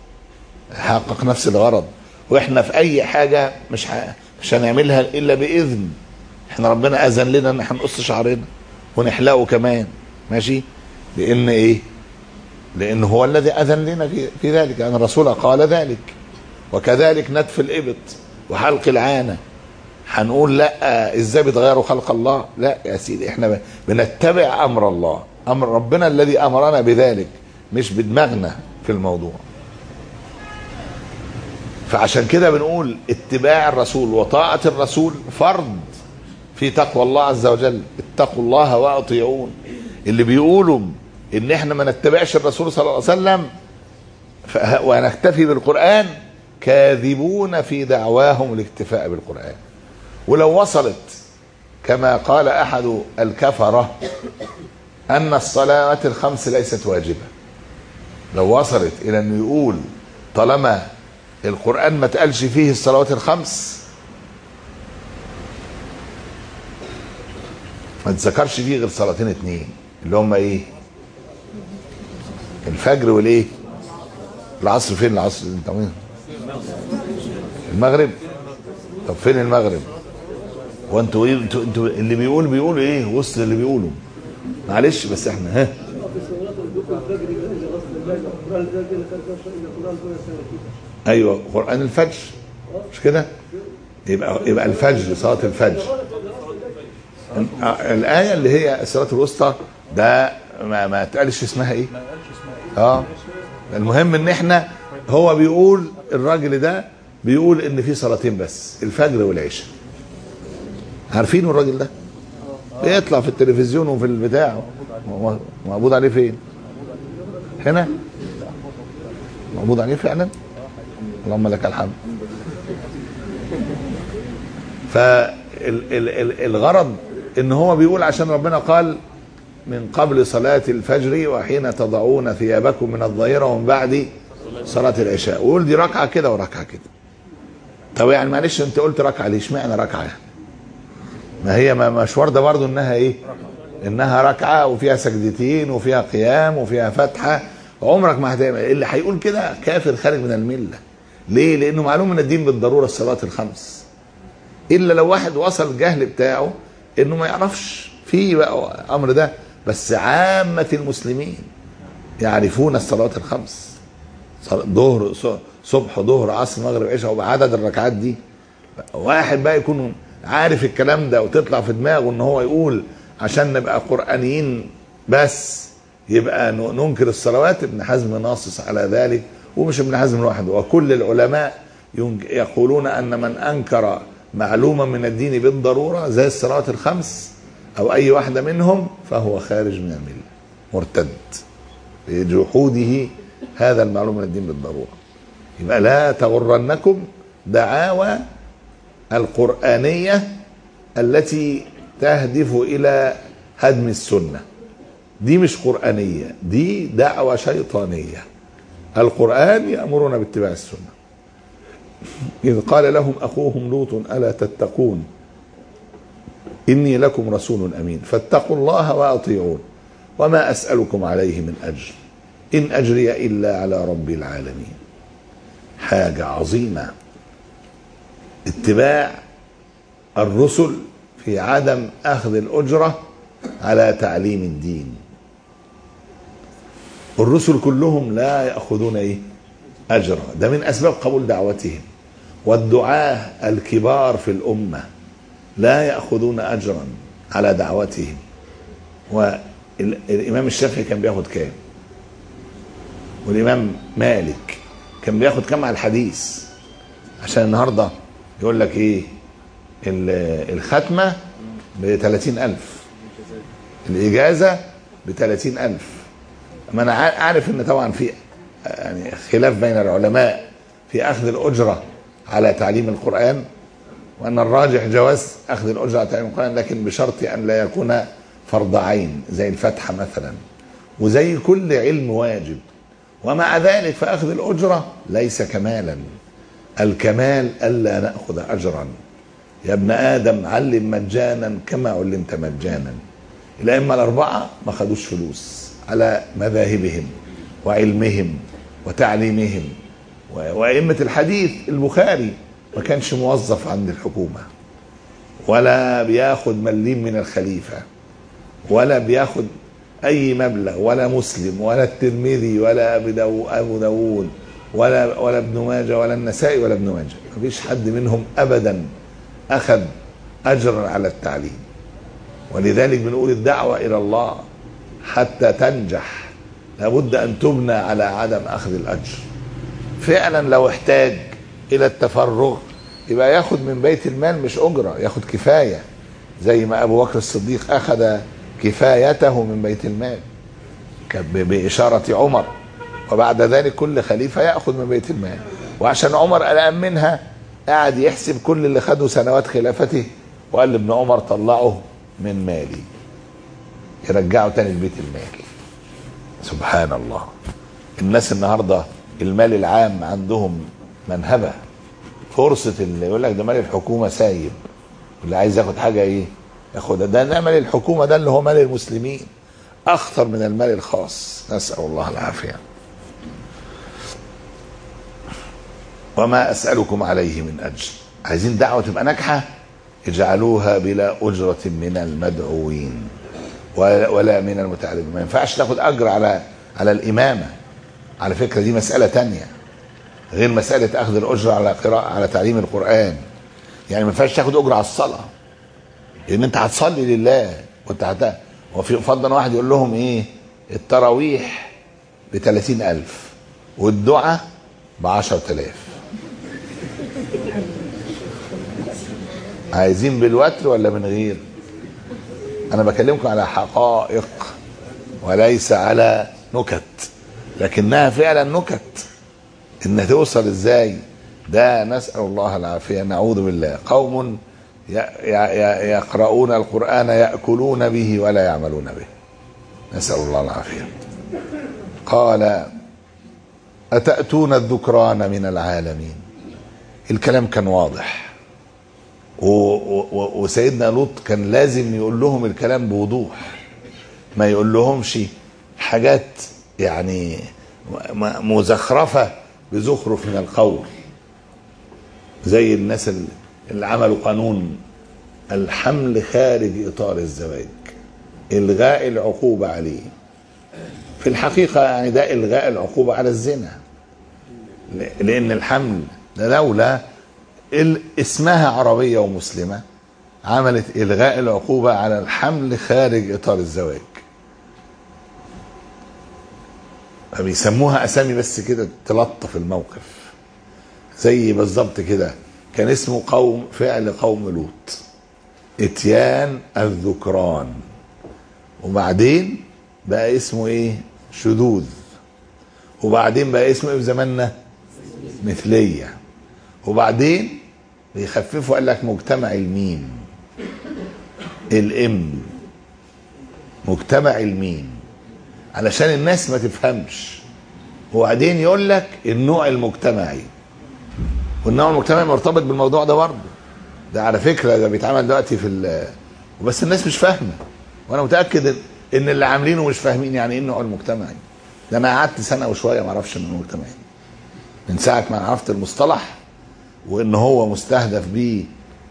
هيحقق نفس الغرض واحنا في اي حاجة مش ح... مش هنعملها الا باذن احنا ربنا اذن لنا ان احنا نقص شعرنا ونحلقه كمان ماشي لان ايه لان هو الذي اذن لنا في, في ذلك يعني الرسول قال ذلك وكذلك نتف الابط وحلق العانه هنقول لا ازاي بتغيروا خلق الله لا يا سيدي احنا بنتبع امر الله امر ربنا الذي امرنا بذلك مش بدماغنا في الموضوع فعشان كده بنقول اتباع الرسول وطاعة الرسول فرض في تقوى الله عز وجل اتقوا الله واطيعون اللي بيقولوا ان احنا ما نتبعش الرسول صلى الله عليه وسلم ونكتفي بالقرآن كاذبون في دعواهم الاكتفاء بالقرآن ولو وصلت كما قال احد الكفرة ان الصلاة الخمس ليست واجبة لو وصلت الى انه يقول طالما القرآن ما تقالش فيه الصلوات الخمس ما تذكرش فيه غير صلاتين اتنين اللي هم ايه الفجر والايه العصر فين العصر انت مين المغرب طب فين المغرب وانتوا ايه انتوا انتوا اللي بيقول بيقولوا ايه وسط اللي بيقولوا معلش بس احنا ها ايوه قران الفجر مش كده يبقى يبقى الفجر صلاه الفجر الايه اللي هي الصلاه الوسطى ده ما, ما تقالش اسمها ايه اه المهم ان احنا هو بيقول الراجل ده بيقول ان في صلاتين بس الفجر والعشاء عارفين الراجل ده بيطلع في التلفزيون وفي البتاع مقبوض عليه فين هنا مقبوض عليه فعلا اللهم لك الحمد فالغرض ان هو بيقول عشان ربنا قال من قبل صلاة الفجر وحين تضعون ثيابكم من الظهيرة ومن بعد صلاة العشاء ويقول دي ركعة كده وركعة كده طب يعني معلش انت قلت ركعة ليه اشمعنى ركعة ما هي ما مش واردة برضه انها ايه انها ركعة وفيها سجدتين وفيها قيام وفيها فتحة عمرك ما هتعمل اللي هيقول كده كافر خارج من الملة ليه لانه معلوم من الدين بالضرورة الصلاة الخمس الا لو واحد وصل الجهل بتاعه انه ما يعرفش في بقى امر ده بس عامة المسلمين يعرفون الصلوات الخمس ظهر صبح ظهر عصر مغرب عشاء وبعدد الركعات دي واحد بقى يكون عارف الكلام ده وتطلع في دماغه ان هو يقول عشان نبقى قرآنيين بس يبقى ننكر الصلوات ابن حزم ناصص على ذلك ومش ابن حزم لوحده وكل العلماء يقولون ان من انكر معلومة من الدين بالضرورة زي الصلوات الخمس او اي واحدة منهم فهو خارج من الملة مرتد بجحوده هذا المعلوم من الدين بالضرورة يبقى لا تغرنكم دعاوى القرآنية التي تهدف إلى هدم السنة دي مش قرآنية دي دعوة شيطانية القرآن يأمرنا باتباع السنة إذ قال لهم أخوهم لوط ألا تتقون إني لكم رسول أمين فاتقوا الله وأطيعون وما أسألكم عليه من أجر إن أجري إلا على رب العالمين حاجة عظيمة اتباع الرسل في عدم أخذ الأجرة على تعليم الدين الرسل كلهم لا يأخذون إيه أجرا ده من أسباب قبول دعوتهم والدعاة الكبار في الأمة لا يأخذون أجرا على دعوتهم والإمام الشافعي كان بياخد كام والإمام مالك كان بياخد كام على الحديث عشان النهاردة يقول لك إيه الختمة ب 30000 الإجازة ب 30000 ما أنا عارف إن طبعا في يعني خلاف بين العلماء في أخذ الأجرة على تعليم القرآن وأن الراجح جواز أخذ الأجرة على تعليم القرآن لكن بشرط أن لا يكون فرض عين زي الفتحة مثلا وزي كل علم واجب ومع ذلك فأخذ الأجرة ليس كمالا الكمال ألا نأخذ أجرا يا ابن آدم علم مجانا كما علمت مجانا الأئمة الأربعة ما خدوش فلوس على مذاهبهم وعلمهم وتعليمهم وأئمة الحديث البخاري ما كانش موظف عند الحكومة ولا بياخد مليم من الخليفة ولا بياخد أي مبلغ ولا مسلم ولا الترمذي ولا أبو داود ولا ولا ابن ماجه ولا النسائي ولا ابن ماجه ما فيش حد منهم أبدا أخذ أجرا على التعليم ولذلك بنقول الدعوة إلى الله حتى تنجح لابد أن تبنى على عدم أخذ الأجر فعلا لو احتاج إلى التفرغ يبقى ياخد من بيت المال مش أجرة ياخد كفاية زي ما أبو بكر الصديق أخذ كفايته من بيت المال بإشارة عمر وبعد ذلك كل خليفة يأخذ من بيت المال وعشان عمر قلقان منها قاعد يحسب كل اللي خدوا سنوات خلافته وقال لابن عمر طلعه من مالي يرجعه تاني لبيت المال سبحان الله الناس النهارده المال العام عندهم منهبه فرصه اللي يقول لك ده مال الحكومه سايب اللي عايز ياخد حاجه ايه ياخدها ده ده مال الحكومه ده اللي هو مال المسلمين اخطر من المال الخاص نسال الله العافيه وما اسالكم عليه من اجر عايزين دعوه تبقى ناجحه اجعلوها بلا اجره من المدعوين ولا من المتعلمين ما ينفعش تاخد اجر على على الامامه على فكره دي مساله تانية غير مساله اخذ الاجره على قراءه على تعليم القران يعني ما ينفعش تاخد اجره على الصلاه لان انت هتصلي لله وانت هت... وفي فضلا واحد يقول لهم ايه التراويح ب 30000 والدعاء ب 10000 عايزين بالوتر ولا من غير انا بكلمكم على حقائق وليس على نكت لكنها فعلا نكت ان توصل ازاي ده نسال الله العافيه نعوذ بالله قوم ي- ي- يقرؤون القرآن يأكلون به ولا يعملون به نسأل الله العافية قال أتأتون الذكران من العالمين الكلام كان واضح و- و- و- وسيدنا لوط كان لازم يقول لهم الكلام بوضوح ما يقول لهمش حاجات يعني م- م- مزخرفة بزخرف من القول زي الناس اللي- اللي عملوا قانون الحمل خارج إطار الزواج إلغاء العقوبة عليه في الحقيقة يعني ده إلغاء العقوبة على الزنا ل- لأن الحمل ده دولة ال- اسمها عربية ومسلمة عملت إلغاء العقوبة على الحمل خارج إطار الزواج فبيسموها أسامي بس كده تلطف الموقف زي بالظبط كده كان اسمه قوم فعل قوم لوط اتيان الذكران وبعدين بقى اسمه ايه شذوذ وبعدين بقى اسمه ايه في زماننا مثلية وبعدين بيخففوا قال لك مجتمع الميم الام مجتمع الميم علشان الناس ما تفهمش وبعدين يقول لك النوع المجتمعي والنوع المجتمعي مرتبط بالموضوع ده برضه ده على فكره ده بيتعمل دلوقتي في ال وبس الناس مش فاهمه وانا متاكد ان إن اللي عاملينه مش فاهمين يعني ايه النوع المجتمعي ده انا قعدت سنه وشويه ما اعرفش النوع المجتمعي من ساعه ما عرفت المصطلح وان هو مستهدف بيه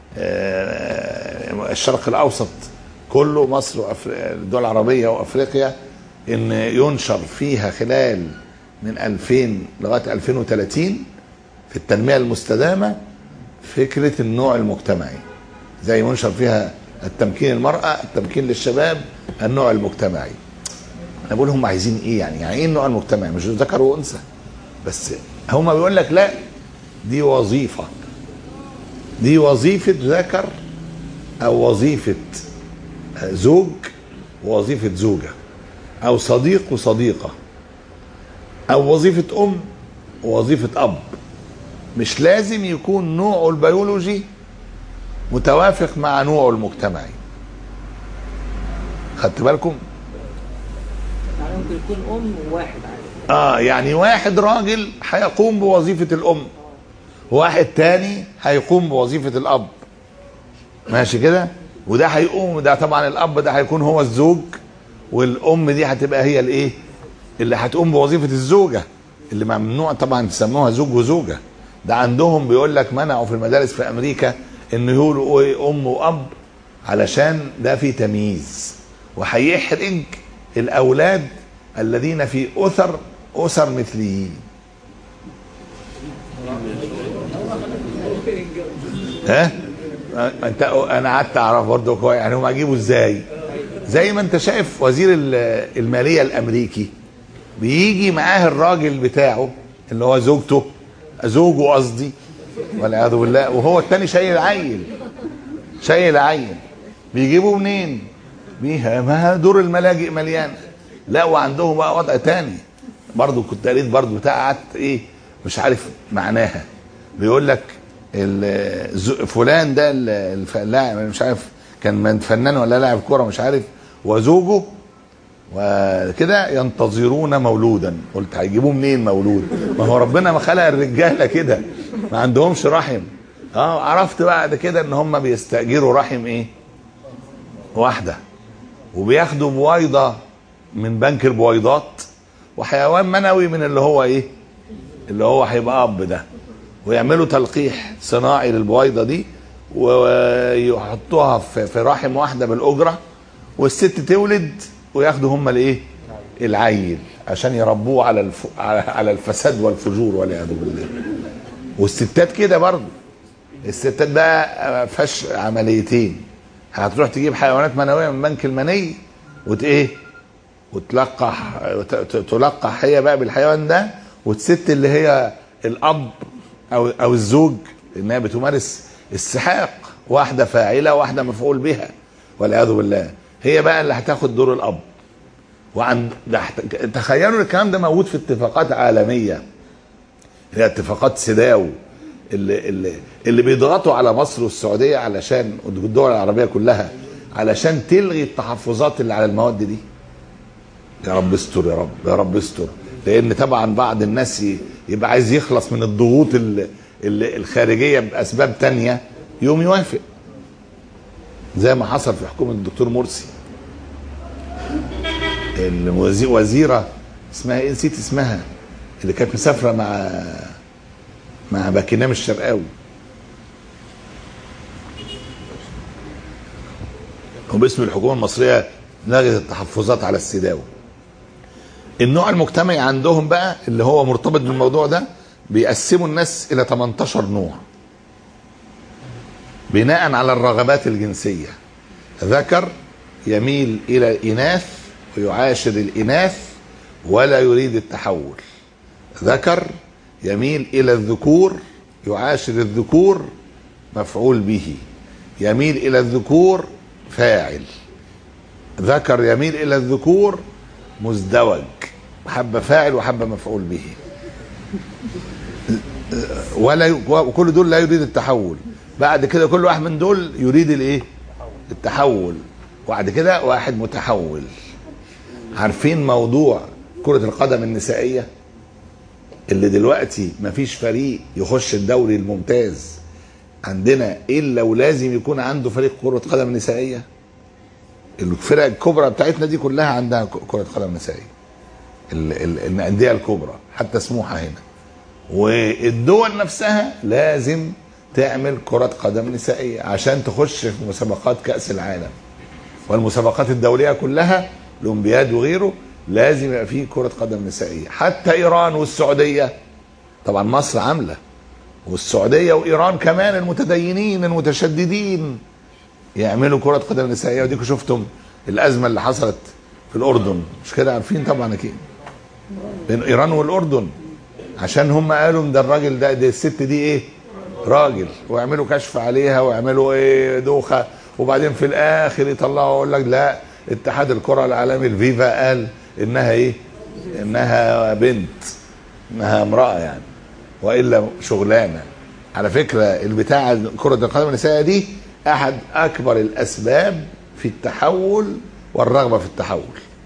آه، الشرق الاوسط كله مصر والدول العربيه وافريقيا ان ينشر فيها خلال من 2000 لغايه 2030 في التنميه المستدامه فكره النوع المجتمعي زي ينشر فيها التمكين المراه التمكين للشباب النوع المجتمعي انا بقول هم عايزين ايه يعني يعني ايه النوع المجتمعي مش ذكر وانثى بس هم بيقول لك لا دي وظيفه دي وظيفه ذكر او وظيفه زوج ووظيفه زوجه او صديق وصديقه او وظيفه ام ووظيفه اب مش لازم يكون نوعه البيولوجي متوافق مع نوعه المجتمعي خدت بالكم يعني ممكن يكون ام وواحد عادي اه يعني واحد راجل هيقوم بوظيفة الأم واحد تاني هيقوم بوظيفة الأب ماشي كده وده هيقوم ده طبعا الأب ده هيكون هو الزوج والأم دي هتبقى هي الإيه اللي هتقوم بوظيفة الزوجة اللي ممنوع طبعا تسموها زوج وزوجة ده عندهم بيقول لك منعوا في المدارس في أمريكا إنه يقولوا إيه أم وأب علشان ده في تمييز وهيحرج الأولاد الذين في أسر أسر مثليين ها انت انا قعدت اعرف برضه كويس يعني هم هيجيبوا ازاي زي ما انت شايف وزير ال- الماليه الامريكي بيجي معاه الراجل بتاعه اللي هو زوجته زوجه قصدي والعياذ بالله وهو التاني شايل عيل شايل عيل بيجيبوا منين بيها ما دور الملاجئ مليان لا وعندهم بقى وضع تاني برضو كنت قريت برضو بتاع قعدت ايه مش عارف معناها بيقول لك ال- ز- فلان ده ال- الف- اللاعب أنا مش عارف كان من فنان ولا لاعب كوره مش عارف وزوجه وكده ينتظرون مولودا قلت هيجيبوه منين مولود ما هو ربنا ما خلق الرجاله كده ما عندهمش رحم اه عرفت بعد كده ان هم بيستاجروا رحم ايه واحده وبياخدوا بويضه من بنك البويضات وحيوان منوي من اللي هو ايه اللي هو هيبقى اب ده ويعملوا تلقيح صناعي للبويضه دي ويحطوها في في رحم واحده بالاجره والست تولد وياخدوا هم الايه العيل عشان يربوه على الف... على على الفساد والفجور والعياذ بالله والستات كده برضه الستات بقى فش عمليتين هتروح تجيب حيوانات منويه من بنك المني وت ايه وتلقح وت- ت- تلقح هي بقى بالحيوان ده والست اللي هي الاب او او الزوج انها بتمارس السحاق واحده فاعله واحده مفعول بها والعياذ بالله هي بقى اللي هتاخد دور الاب وعند ده هت- تخيلوا الكلام ده موجود في اتفاقات عالميه هي اتفاقات سيداو اللي, اللي, اللي بيضغطوا على مصر والسعوديه علشان والدول العربيه كلها علشان تلغي التحفظات اللي على المواد دي يا رب استر يا رب يا رب استر لان طبعا بعض الناس ي- يبقى عايز يخلص من الضغوط ال- ال- الخارجيه باسباب تانية يوم يوافق زي ما حصل في حكومه الدكتور مرسي الوزي- وزيره اسمها ايه نسيت اسمها اللي كانت مسافره مع مع باكينام الشرقاوي وباسم الحكومه المصريه لغت التحفظات على السيداوي النوع المجتمعي عندهم بقى اللي هو مرتبط بالموضوع ده بيقسموا الناس الى 18 نوع بناء على الرغبات الجنسيه ذكر يميل الى الاناث ويعاشر الاناث ولا يريد التحول ذكر يميل الى الذكور يعاشر الذكور مفعول به يميل الى الذكور فاعل ذكر يميل الى الذكور مزدوج حبه فاعل وحبه مفعول به ولا ي... وكل دول لا يريد التحول بعد كده كل واحد من دول يريد الايه التحول وبعد كده واحد متحول عارفين موضوع كرة القدم النسائية اللي دلوقتي مفيش فريق يخش الدوري الممتاز عندنا الا ولازم يكون عنده فريق كرة قدم نسائية الفرق الكبرى بتاعتنا دي كلها عندها ك- كرة قدم نسائية ال- ال- الأندية الكبرى حتى سموحة هنا والدول نفسها لازم تعمل كرة قدم نسائية عشان تخش في مسابقات كأس العالم والمسابقات الدولية كلها الأولمبياد وغيره لازم يبقى فيه كرة قدم نسائية حتى إيران والسعودية طبعا مصر عاملة والسعودية وإيران كمان المتدينين المتشددين يعملوا كرة قدم نسائية وديكوا شفتم الأزمة اللي حصلت في الأردن مش كده عارفين طبعا أكيد بين إيران والأردن عشان هم قالوا ده الراجل ده دي الست دي إيه راجل ويعملوا كشف عليها ويعملوا إيه دوخة وبعدين في الآخر يطلعوا يقول لك لا اتحاد الكرة العالمي الفيفا قال إنها إيه إنها بنت إنها امرأة يعني والا شغلانه على فكره البتاع كره القدم النسائيه دي احد اكبر الاسباب في التحول والرغبه في التحول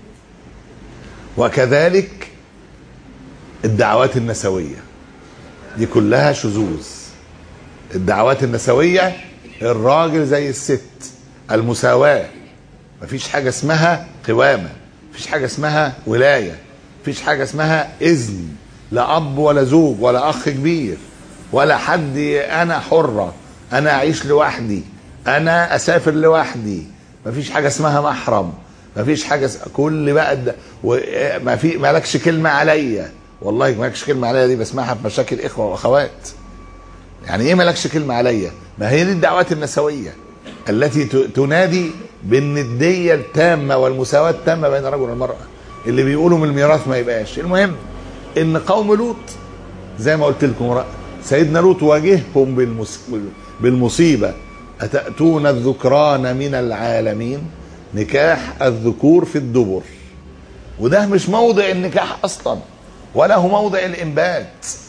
وكذلك الدعوات النسويه دي كلها شذوذ الدعوات النسويه الراجل زي الست المساواه مفيش حاجه اسمها قوامه مفيش حاجه اسمها ولايه مفيش حاجه اسمها اذن لا اب ولا زوج ولا اخ كبير ولا حد انا حره انا اعيش لوحدي انا اسافر لوحدي مفيش حاجه اسمها محرم مفيش حاجه س... كل بقى ده و... ما في مالكش كلمه عليا والله مالكش كلمه عليا دي بسمعها في مشاكل اخوه واخوات يعني ايه مالكش كلمه عليا ما هي دي الدعوات النسويه التي ت- تنادي بالنديه التامه والمساواه التامه بين الرجل والمراه اللي بيقولوا من الميراث ما يبقاش المهم ان قوم لوط زي ما قلت لكم رأ- سيدنا لوط واجههم بالمس... بالمصيبه اتاتون الذكران من العالمين نكاح الذكور في الدبر وده مش موضع النكاح اصلا ولا هو موضع الانبات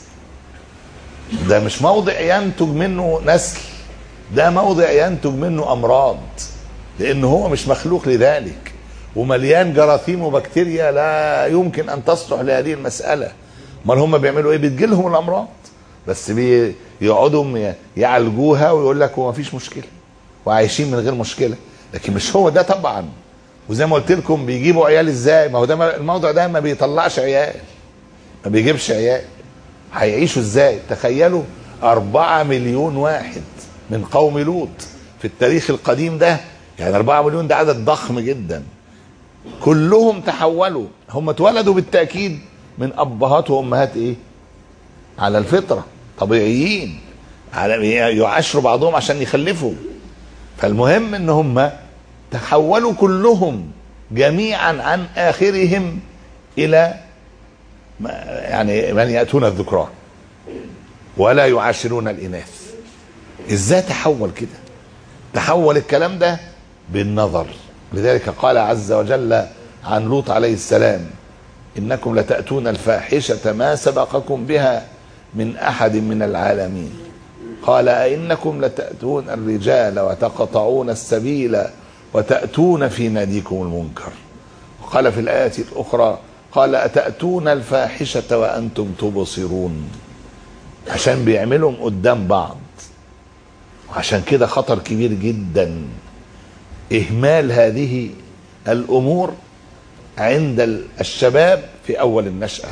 ده مش موضع ينتج منه نسل ده موضع ينتج منه امراض لان هو مش مخلوق لذلك ومليان جراثيم وبكتيريا لا يمكن ان تصلح لهذه المساله امال هم بيعملوا ايه بتجيلهم الامراض بس بيقعدوا يعالجوها ويقول لك هو مفيش مشكله وعايشين من غير مشكله لكن مش هو ده طبعا وزي ما قلت لكم بيجيبوا عيال ازاي ما هو ده ما- الموضوع ده ما بيطلعش عيال ما بيجيبش عيال هيعيشوا ازاي تخيلوا أربعة مليون واحد من قوم لوط في التاريخ القديم ده يعني أربعة مليون ده عدد ضخم جدا كلهم تحولوا هم اتولدوا بالتأكيد من أبهات وأمهات إيه على الفطرة طبيعيين على يعاشروا بعضهم عشان يخلفوا فالمهم ان هم تحولوا كلهم جميعا عن اخرهم الى ما- يعني من ياتون الذكران ولا يعاشرون الاناث ازاي تحول كده تحول الكلام ده بالنظر لذلك قال عز وجل عن لوط عليه السلام انكم لتاتون الفاحشه ما سبقكم بها من احد من العالمين قال أئنكم لتأتون الرجال وتقطعون السبيل وتأتون في ناديكم المنكر وقال في الآية الأخرى قال أتأتون الفاحشة وأنتم تبصرون عشان بيعملهم قدام بعض وعشان كده خطر كبير جدا إهمال هذه الأمور عند الشباب في أول النشأة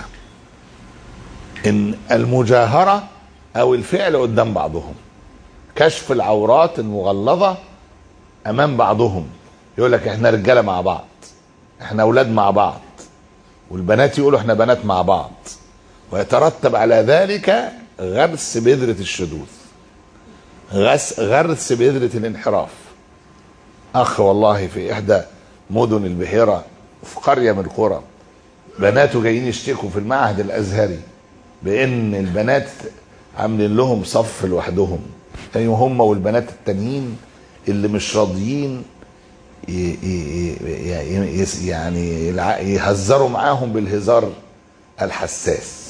إن المجاهرة أو الفعل قدام بعضهم كشف العورات المغلظة أمام بعضهم يقول لك إحنا رجالة مع بعض إحنا أولاد مع بعض والبنات يقولوا إحنا بنات مع بعض ويترتب على ذلك غرس بذرة الشذوذ غرس غرس بذرة الانحراف أخ والله في إحدى مدن البحيرة في قرية من القرى بناته جايين يشتكوا في المعهد الأزهري بان البنات عاملين لهم صف لوحدهم يعني هم والبنات التانيين اللي مش راضيين ي- ي- ي- ي- يعني الع- يهزروا معاهم بالهزار الحساس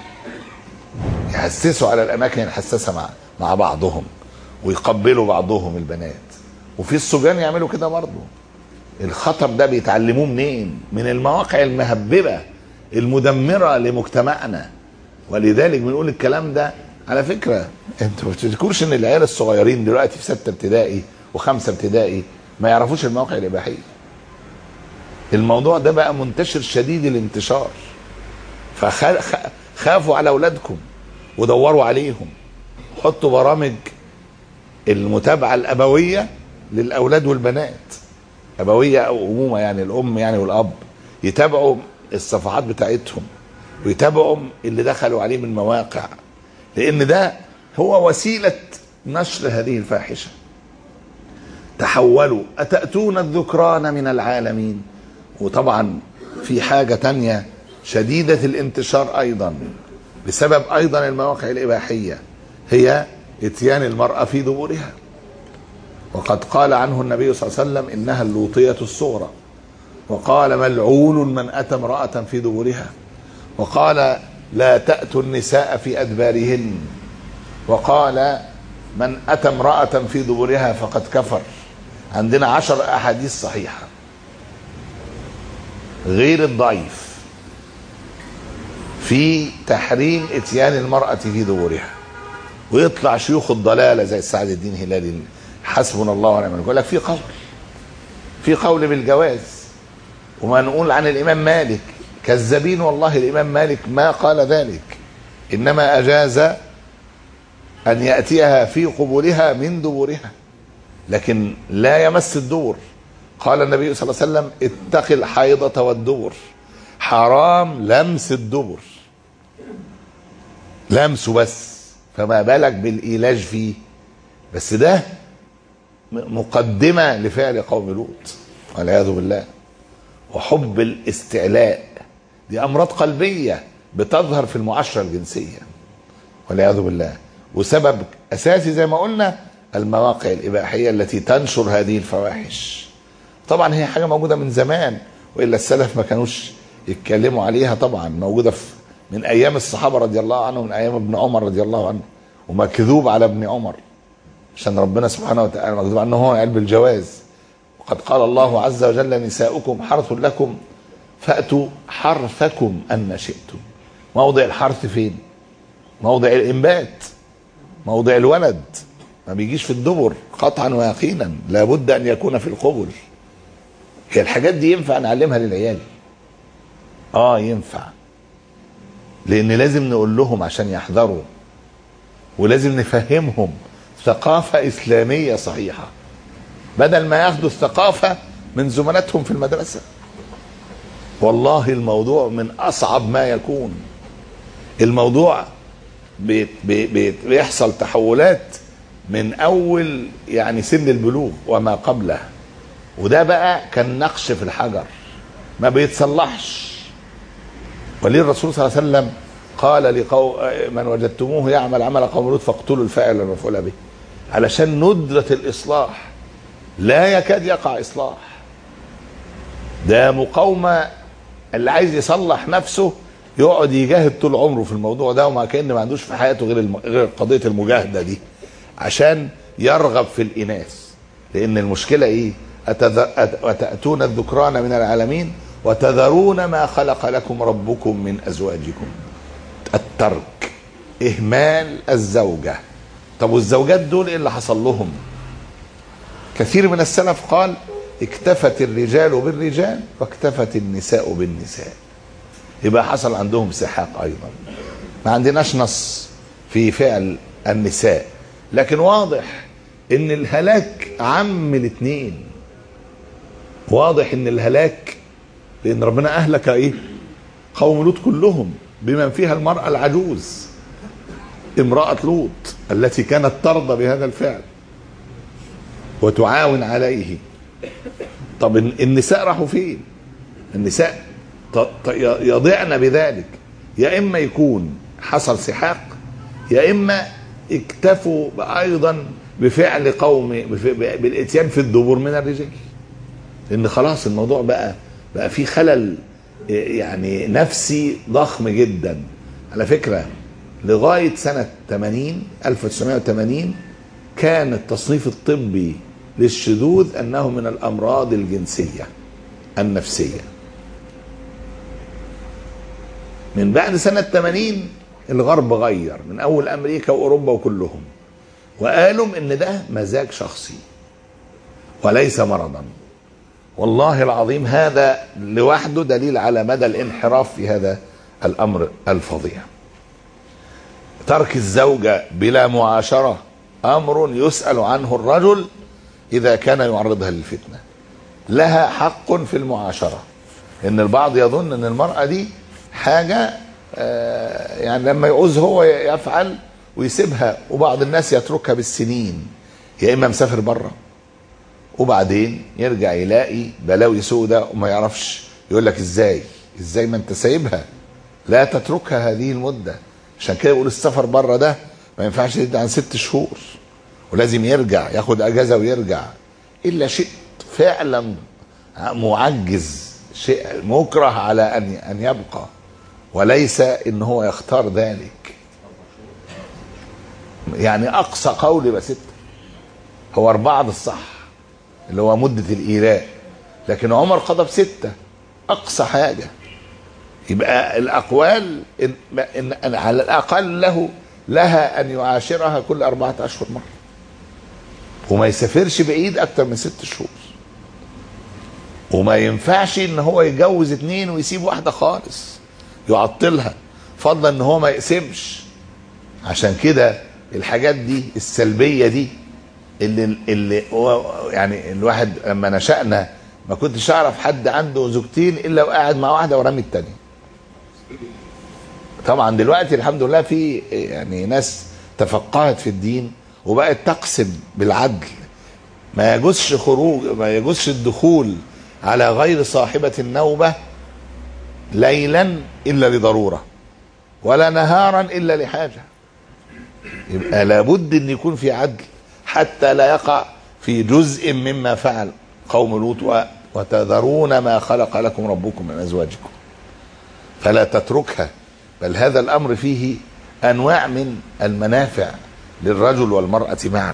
يحسسوا على الاماكن الحساسه مع مع بعضهم ويقبلوا بعضهم البنات وفي الصبيان يعملوا كده برضه الخطر ده بيتعلموه منين من المواقع المهببه المدمره لمجتمعنا ولذلك بنقول الكلام ده على فكره انتوا ما تفتكروش ان العيال الصغيرين دلوقتي في سته ابتدائي وخمسه ابتدائي ما يعرفوش المواقع الاباحيه الموضوع ده بقى منتشر شديد الانتشار فخافوا على اولادكم ودوروا عليهم حطوا برامج المتابعه الابويه للاولاد والبنات ابويه او امومه يعني الام يعني والاب يتابعوا الصفحات بتاعتهم ويتابعوا اللي دخلوا عليه من مواقع لان ده هو وسيله نشر هذه الفاحشه تحولوا اتاتون الذكران من العالمين وطبعا في حاجه تانية شديده الانتشار ايضا بسبب ايضا المواقع الاباحيه هي اتيان المراه في دبورها وقد قال عنه النبي صلى الله عليه وسلم انها اللوطيه الصغرى وقال ملعون من اتى امراه في دبورها وقال لا تأتوا النساء في أدبارهن وقال من أتى امرأة في دبرها فقد كفر عندنا عشر أحاديث صحيحة غير الضعيف في تحريم اتيان المرأة في دبرها ويطلع شيوخ الضلالة زي سعد الدين هلالي حسبنا الله ونعم الوكيل يقول لك في قول في قول بالجواز وما نقول عن الإمام مالك كذابين والله الإمام مالك ما قال ذلك إنما أجاز أن يأتيها في قبولها من دبورها لكن لا يمس الدبر قال النبي صلى الله عليه وسلم اتق الحيضة والدبر حرام لمس الدبر لمسه بس فما بالك بالإيلاج فيه بس ده مقدمة لفعل قوم لوط والعياذ بالله وحب الاستعلاء دي امراض قلبيه بتظهر في المعاشره الجنسيه والعياذ بالله وسبب اساسي زي ما قلنا المواقع الاباحيه التي تنشر هذه الفواحش طبعا هي حاجه موجوده من زمان والا السلف ما كانوش يتكلموا عليها طبعا موجوده في من ايام الصحابه رضي الله عنهم من ايام ابن عمر رضي الله عنه ومكذوب على ابن عمر عشان ربنا سبحانه وتعالى مكذوب عنه هو علم الجواز وقد قال الله عز وجل نساؤكم حرث لكم فأتوا حرثكم أن شئتم موضع الحرث فين موضع الإنبات موضع الولد ما بيجيش في الدبر قطعا ويقينا لابد أن يكون في القبل هي الحاجات دي ينفع نعلمها للعيال اه ينفع لان لازم نقول لهم عشان يحذروا ولازم نفهمهم ثقافة إسلامية صحيحة بدل ما ياخدوا الثقافة من زملاتهم في المدرسة والله الموضوع من أصعب ما يكون الموضوع بي بي بي بيحصل تحولات من أول يعني سن البلوغ وما قبله وده بقى كان نقش في الحجر ما بيتصلحش وليه الرسول صلى الله عليه وسلم قال لقو من وجدتموه يعمل عمل قوم لوط فاقتلوا الفاعل المفعول به علشان ندرة الإصلاح لا يكاد يقع إصلاح ده مقاومة اللي عايز يصلح نفسه يقعد يجاهد طول عمره في الموضوع ده وما كأن ما عندوش في حياته غير الم... غير قضية المجاهدة دي عشان يرغب في الإناث لأن المشكلة إيه أتذ... أت- وتأتون الذكران من العالمين وتذرون ما خلق لكم ربكم من أزواجكم الترك إهمال الزوجة طب والزوجات دول إيه اللي حصل لهم كثير من السلف قال اكتفت الرجال بالرجال واكتفت النساء بالنساء يبقى حصل عندهم سحاق ايضا ما عندناش نص في فعل النساء لكن واضح ان الهلاك عم الاثنين واضح ان الهلاك لان ربنا اهلك ايه قوم لوط كلهم بمن فيها المرأة العجوز امرأة لوط التي كانت ترضى بهذا الفعل وتعاون عليه طب النساء راحوا فين النساء ت- ت- يضعن بذلك يا اما يكون حصل سحاق يا اما اكتفوا ايضا بفعل قوم بف- بالاتيان في الدبر من الرجال لان خلاص الموضوع بقى بقى في خلل يعني نفسي ضخم جدا على فكره لغايه سنه 80 1980 كان التصنيف الطبي للشذوذ انه من الامراض الجنسيه النفسيه من بعد سنه 80 الغرب غير من اول امريكا واوروبا وكلهم وقالوا ان ده مزاج شخصي وليس مرضا والله العظيم هذا لوحده دليل على مدى الانحراف في هذا الامر الفظيع ترك الزوجه بلا معاشره امر يسال عنه الرجل اذا كان يعرضها للفتنه لها حق في المعاشره ان البعض يظن ان المراه دي حاجه آه، يعني لما يعوز هو يفعل ويسيبها وبعض الناس يتركها بالسنين يا اما مسافر بره وبعدين يرجع يلاقي بلاوي سودة وما يعرفش يقول لك ازاي ازاي ما انت سايبها لا تتركها هذه المدة عشان كده يقول السفر بره ده ما ينفعش يزيد عن ست شهور ولازم يرجع ياخد اجازة ويرجع الا شيء فعلا معجز شيء مكره على ان ان يبقى وليس ان هو يختار ذلك يعني اقصى قول يبقى ستة هو اربعة الصح اللي هو مدة الإيلاء لكن عمر قضى بستة أقصى حاجة يبقى الأقوال إن, إن, إن على الأقل له لها أن يعاشرها كل أربعة أشهر مرة وما يسافرش بعيد أكتر من ست شهور وما ينفعش إن هو يتجوز اتنين ويسيب واحدة خالص يعطلها فضلا إن هو ما يقسمش عشان كده الحاجات دي السلبية دي اللي اللي هو يعني الواحد لما نشأنا ما كنتش اعرف حد عنده زوجتين الا وقاعد مع واحده ورامي التانيه. طبعا دلوقتي الحمد لله في يعني ناس تفقهت في الدين وبقت تقسم بالعدل ما يجوزش خروج ما يجوزش الدخول على غير صاحبة النوبة ليلا إلا لضرورة ولا نهارا إلا لحاجة يبقى لابد أن يكون في عدل حتى لا يقع في جزء مما فعل قوم لوط و- وتذرون ما خلق لكم ربكم من ازواجكم فلا تتركها بل هذا الامر فيه انواع من المنافع للرجل والمراه معا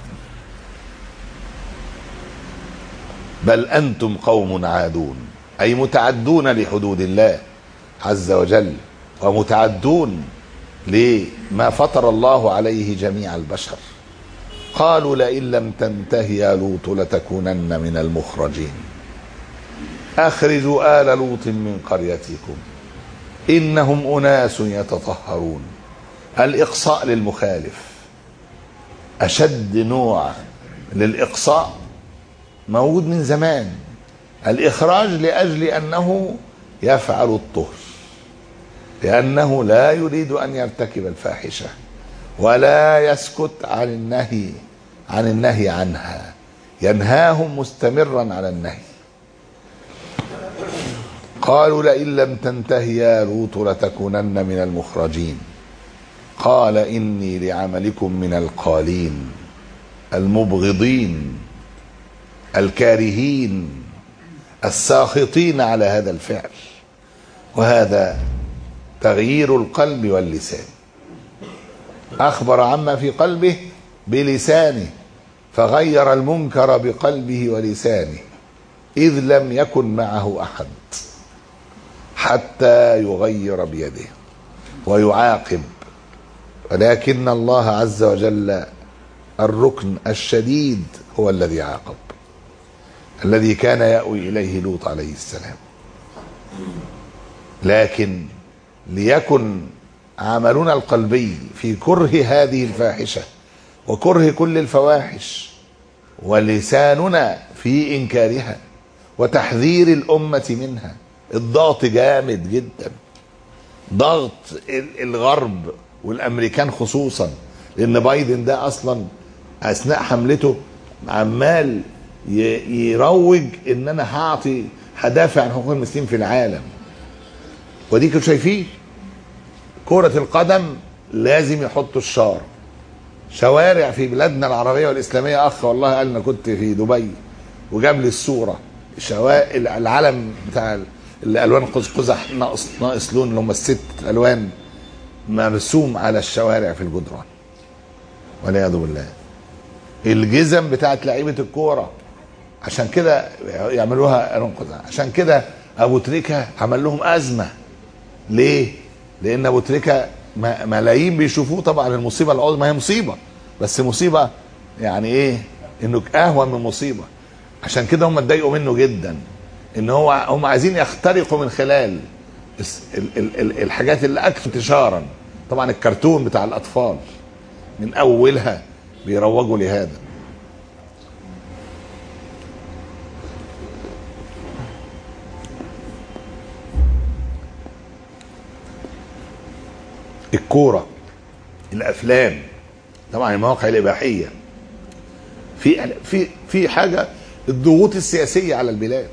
بل انتم قوم عادون اي متعدون لحدود الله عز وجل ومتعدون لما فطر الله عليه جميع البشر قالوا لئن لم تنته يا لوط لتكونن من المخرجين اخرجوا ال لوط من قريتكم انهم اناس يتطهرون الاقصاء للمخالف اشد نوع للاقصاء موجود من زمان الاخراج لاجل انه يفعل الطهر لانه لا يريد ان يرتكب الفاحشه ولا يسكت عن النهي عن النهي عنها ينهاهم مستمرا على النهي قالوا لئن لم تنته يا لوط لتكونن من المخرجين قال اني لعملكم من القالين المبغضين الكارهين الساخطين على هذا الفعل وهذا تغيير القلب واللسان اخبر عما في قلبه بلسانه فغير المنكر بقلبه ولسانه إذ لم يكن معه أحد حتى يغير بيده ويعاقب ولكن الله عز وجل الركن الشديد هو الذي عاقب الذي كان يأوي إليه لوط عليه السلام لكن ليكن عملنا القلبي في كره هذه الفاحشة وكره كل الفواحش ولساننا في إنكارها وتحذير الأمة منها الضغط جامد جدا ضغط ال- الغرب والامريكان خصوصا لان بايدن ده اصلا اثناء حملته عمال ي- يروج ان انا هعطي هدافع عن حقوق المسلمين في العالم ودي كانوا شايفين كرة القدم لازم يحطوا الشار شوارع في بلادنا العربية والإسلامية أخ والله قال أنا كنت في دبي وجاب لي الصورة شوا... العلم بتاع الألوان قوس قزح ناقص ناقص لون اللي هم الست ألوان مرسوم على الشوارع في الجدران والعياذ بالله الجزم بتاعت لعيبة الكورة عشان كده يعملوها ألوان قزح عشان كده أبو تريكة عمل لهم أزمة ليه؟ لأن أبو تريكة ما- ملايين بيشوفوه طبعا المصيبة العظمى هي مصيبة بس مصيبة يعني إيه؟ إنه أهون من مصيبة عشان كده هم اتضايقوا منه جدا ان هو هم عايزين يخترقوا من خلال الس- ال- ال- ال- الحاجات اللي اكثر انتشارا طبعا الكرتون بتاع الاطفال من اولها بيروجوا لهذا الكوره الافلام طبعا المواقع الاباحيه في في في حاجه الضغوط السياسيه على البلاد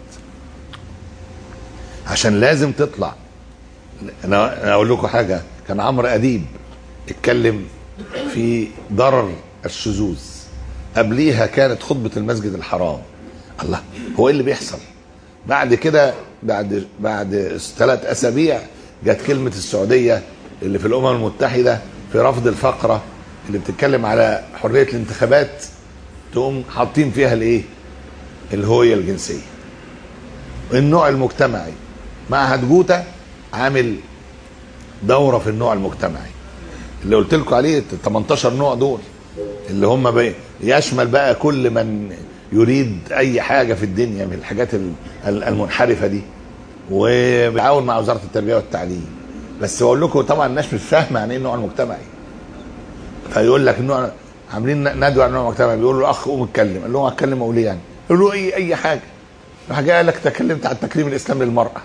عشان لازم تطلع انا أنا اقول لكم حاجه كان عمرو اديب اتكلم في ضرر الشذوذ قبليها كانت خطبه المسجد الحرام الله هو ايه اللي بيحصل بعد كده بعد بعد ثلاث اسابيع جت كلمه السعوديه اللي في الامم المتحده في رفض الفقره اللي بتتكلم على حريه الانتخابات تقوم حاطين فيها الايه الهويه الجنسيه النوع المجتمعي معهد جوتا عامل دوره في النوع المجتمعي اللي قلت لكم عليه ال 18 نوع دول اللي هم بي يشمل بقى كل من يريد اي حاجه في الدنيا من الحاجات ال- ال- المنحرفه دي وبيعاون مع وزاره التربيه والتعليم بس بقول لكم طبعا الناس مش فاهمه يعني ايه النوع المجتمعي فيقول لك النوع عاملين ندوه عن النوع المجتمعي بيقول له الاخ قوم اتكلم قال له اتكلم اقول ايه يعني؟ قال له اي اي حاجه راح جاي قال لك تكلمت عن تكريم الاسلام للمراه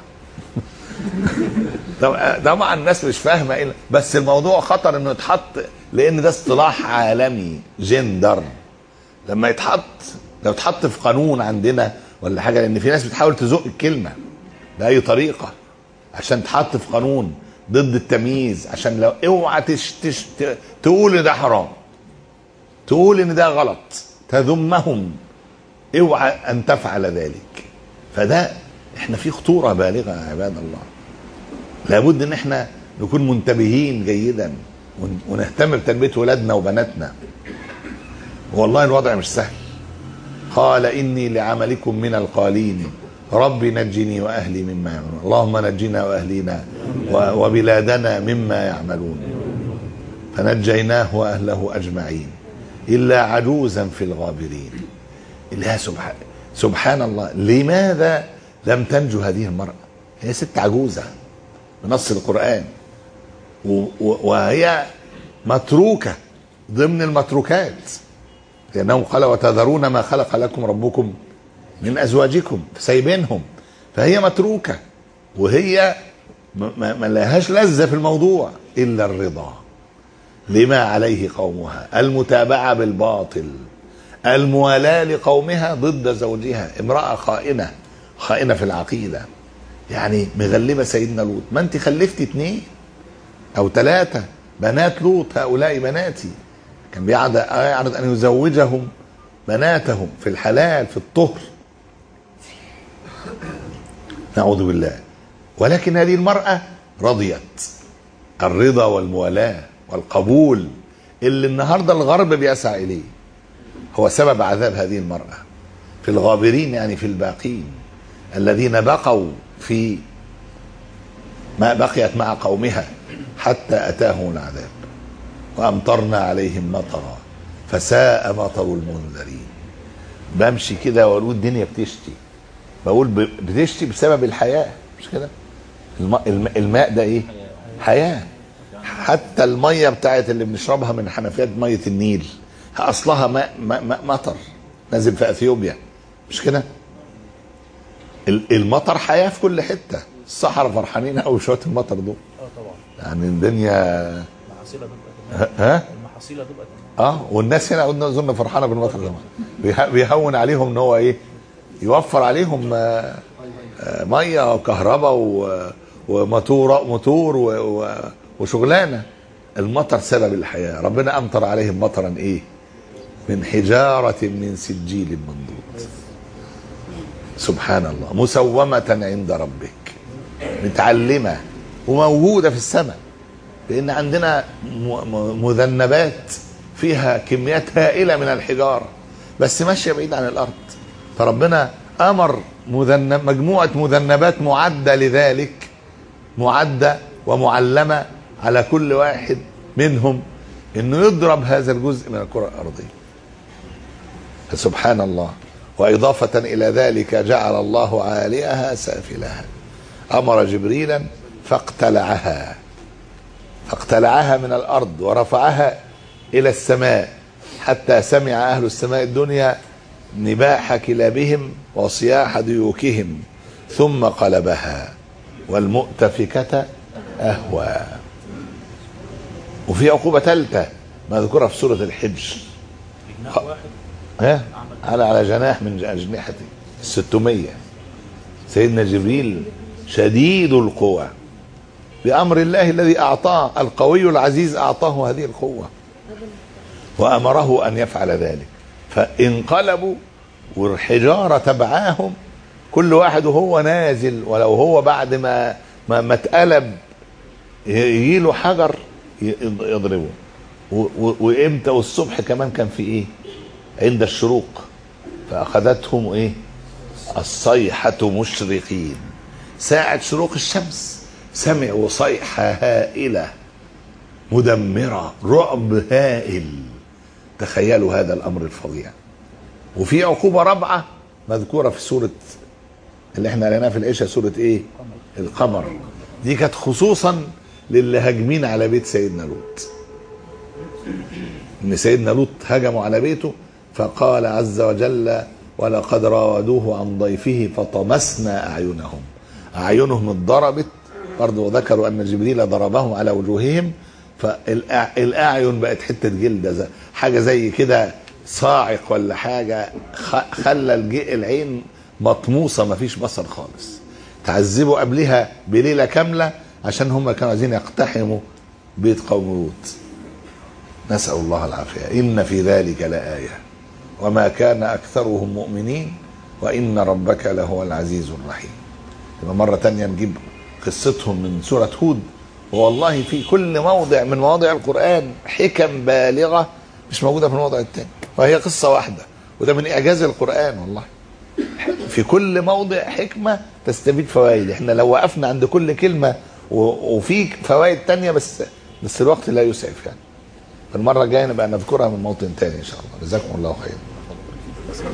طب- طبعا الناس مش فاهمه ايه بس الموضوع خطر انه يتحط لان ده اصطلاح عالمي جندر لما يتحط لو اتحط في قانون عندنا ولا حاجه لان في ناس بتحاول تزق الكلمه باي طريقه عشان تحط في قانون ضد التمييز عشان لو اوعى تش تش ت- تقول ان ده حرام تقول ان ده غلط تذمهم اوعى ان تفعل ذلك فده احنا في خطوره بالغه يا عباد الله لابد ان احنا نكون منتبهين جيدا ون- ونهتم بتربيه ولادنا وبناتنا والله الوضع مش سهل قال اني لعملكم من القالين رب نجني واهلي مما يعملون اللهم نجنا واهلينا و- وبلادنا مما يعملون فنجيناه واهله اجمعين الا عجوزا في الغابرين الله سبحان سبحان الله لماذا لم تنجو هذه المرأة هي ست عجوزة بنص القرآن و- و- وهي متروكة ضمن المتروكات لأنه قال وتذرون ما خلق لكم ربكم من أزواجكم سايبينهم فهي متروكة وهي ما- ما ما لهاش لذة في الموضوع إلا الرضا لما عليه قومها المتابعة بالباطل الموالاة لقومها ضد زوجها امرأة خائنة خائنة في العقيدة يعني مغلبة سيدنا لوط ما انت خلفتي اتنين او ثلاثة بنات لوط هؤلاء بناتي كان بيعرض يعرض ان يزوجهم بناتهم في الحلال في الطهر نعوذ بالله ولكن هذه المرأة رضيت الرضا والموالاة والقبول اللي النهارده الغرب بيسعى اليه هو سبب عذاب هذه المراه في الغابرين يعني في الباقين الذين بقوا في ما بقيت مع قومها حتى اتاهم العذاب وامطرنا عليهم مطرا فساء مطر المنذرين بمشي كده واقول الدنيا بتشتي بقول ب- بتشتي بسبب الحياه مش كده الم- الم- الماء ده ايه حياه حتى الميه بتاعت اللي بنشربها من حنفيات ميه النيل اصلها ماء, ماء, ماء مطر نازل في اثيوبيا مش كده ال- المطر حياه في كل حته الصحراء فرحانين قوي شويه المطر دول اه طبعا يعني الدنيا المحاصيل هتبقى ها- ها المحاصيل هتبقى اه والناس هنا قلنا اظن فرحانه بالمطر ده بيه- بيهون عليهم ان هو ايه يوفر عليهم آه، آه، ميه وكهرباء و- وموتور موتور و- و- وشغلانه المطر سبب الحياه ربنا امطر عليهم مطرا ايه من حجاره من سجيل منضود سبحان الله مسومه عند ربك متعلمه وموجوده في السماء لان عندنا م- م- مذنبات فيها كميات هائله من الحجاره بس ماشيه بعيد عن الارض فربنا امر مذنب مجموعه مذنبات معده لذلك معده ومعلمه على كل واحد منهم انه يضرب هذا الجزء من الكره الارضيه فسبحان الله واضافه الى ذلك جعل الله عاليها سافلها امر جبريلا فاقتلعها فاقتلعها من الارض ورفعها الى السماء حتى سمع اهل السماء الدنيا نباح كلابهم وصياح ديوكهم ثم قلبها والمؤتفكة اهوى وفي عقوبة ثالثة مذكورة في سورة الحج جناح واحد ها على على جناح من أجنحة الستمية سيدنا جبريل شديد القوى بأمر الله الذي أعطاه القوي العزيز أعطاه هذه القوة وأمره أن يفعل ذلك فانقلبوا والحجارة تبعاهم كل واحد وهو نازل ولو هو بعد ما ما, ما اتقلب يجي له حجر ي- يضربه و- و- وامتى والصبح كمان كان في ايه عند الشروق فاخذتهم ايه الصيحة مشرقين ساعة شروق الشمس سمعوا صيحة هائلة مدمرة رعب هائل تخيلوا هذا الأمر الفظيع وفي عقوبة رابعة مذكورة في سورة اللي احنا قريناها في العشاء سورة ايه القمر دي كانت خصوصا للي هاجمين على بيت سيدنا لوط ان سيدنا لوط هجموا على بيته فقال عز وجل ولقد راودوه عن ضيفه فطمسنا اعينهم اعينهم اتضربت برضه وذكروا ان جبريل ضربهم على وجوههم فالاعين بقت حته جلد زي- حاجه زي كده صاعق ولا حاجه خ- خلى الج- العين مطموسه ما فيش بصر خالص تعذبوا قبلها بليله كامله عشان هم كانوا عايزين يقتحموا بيت قوم لوط نسأل الله العافية إن في ذلك لآية وما كان أكثرهم مؤمنين وإن ربك لهو العزيز الرحيم يبقى مرة تانية نجيب قصتهم من سورة هود والله في كل موضع من مواضع القرآن حكم بالغة مش موجودة في الموضع التاني وهي قصة واحدة وده من إعجاز القرآن والله في كل موضع حكمة تستفيد فوائد احنا لو وقفنا عند كل كلمة و- وفي فوائد تانية بس بس الوقت لا يسعف يعني المرة الجاية نبقى نذكرها من موطن تاني إن شاء الله جزاكم الله خير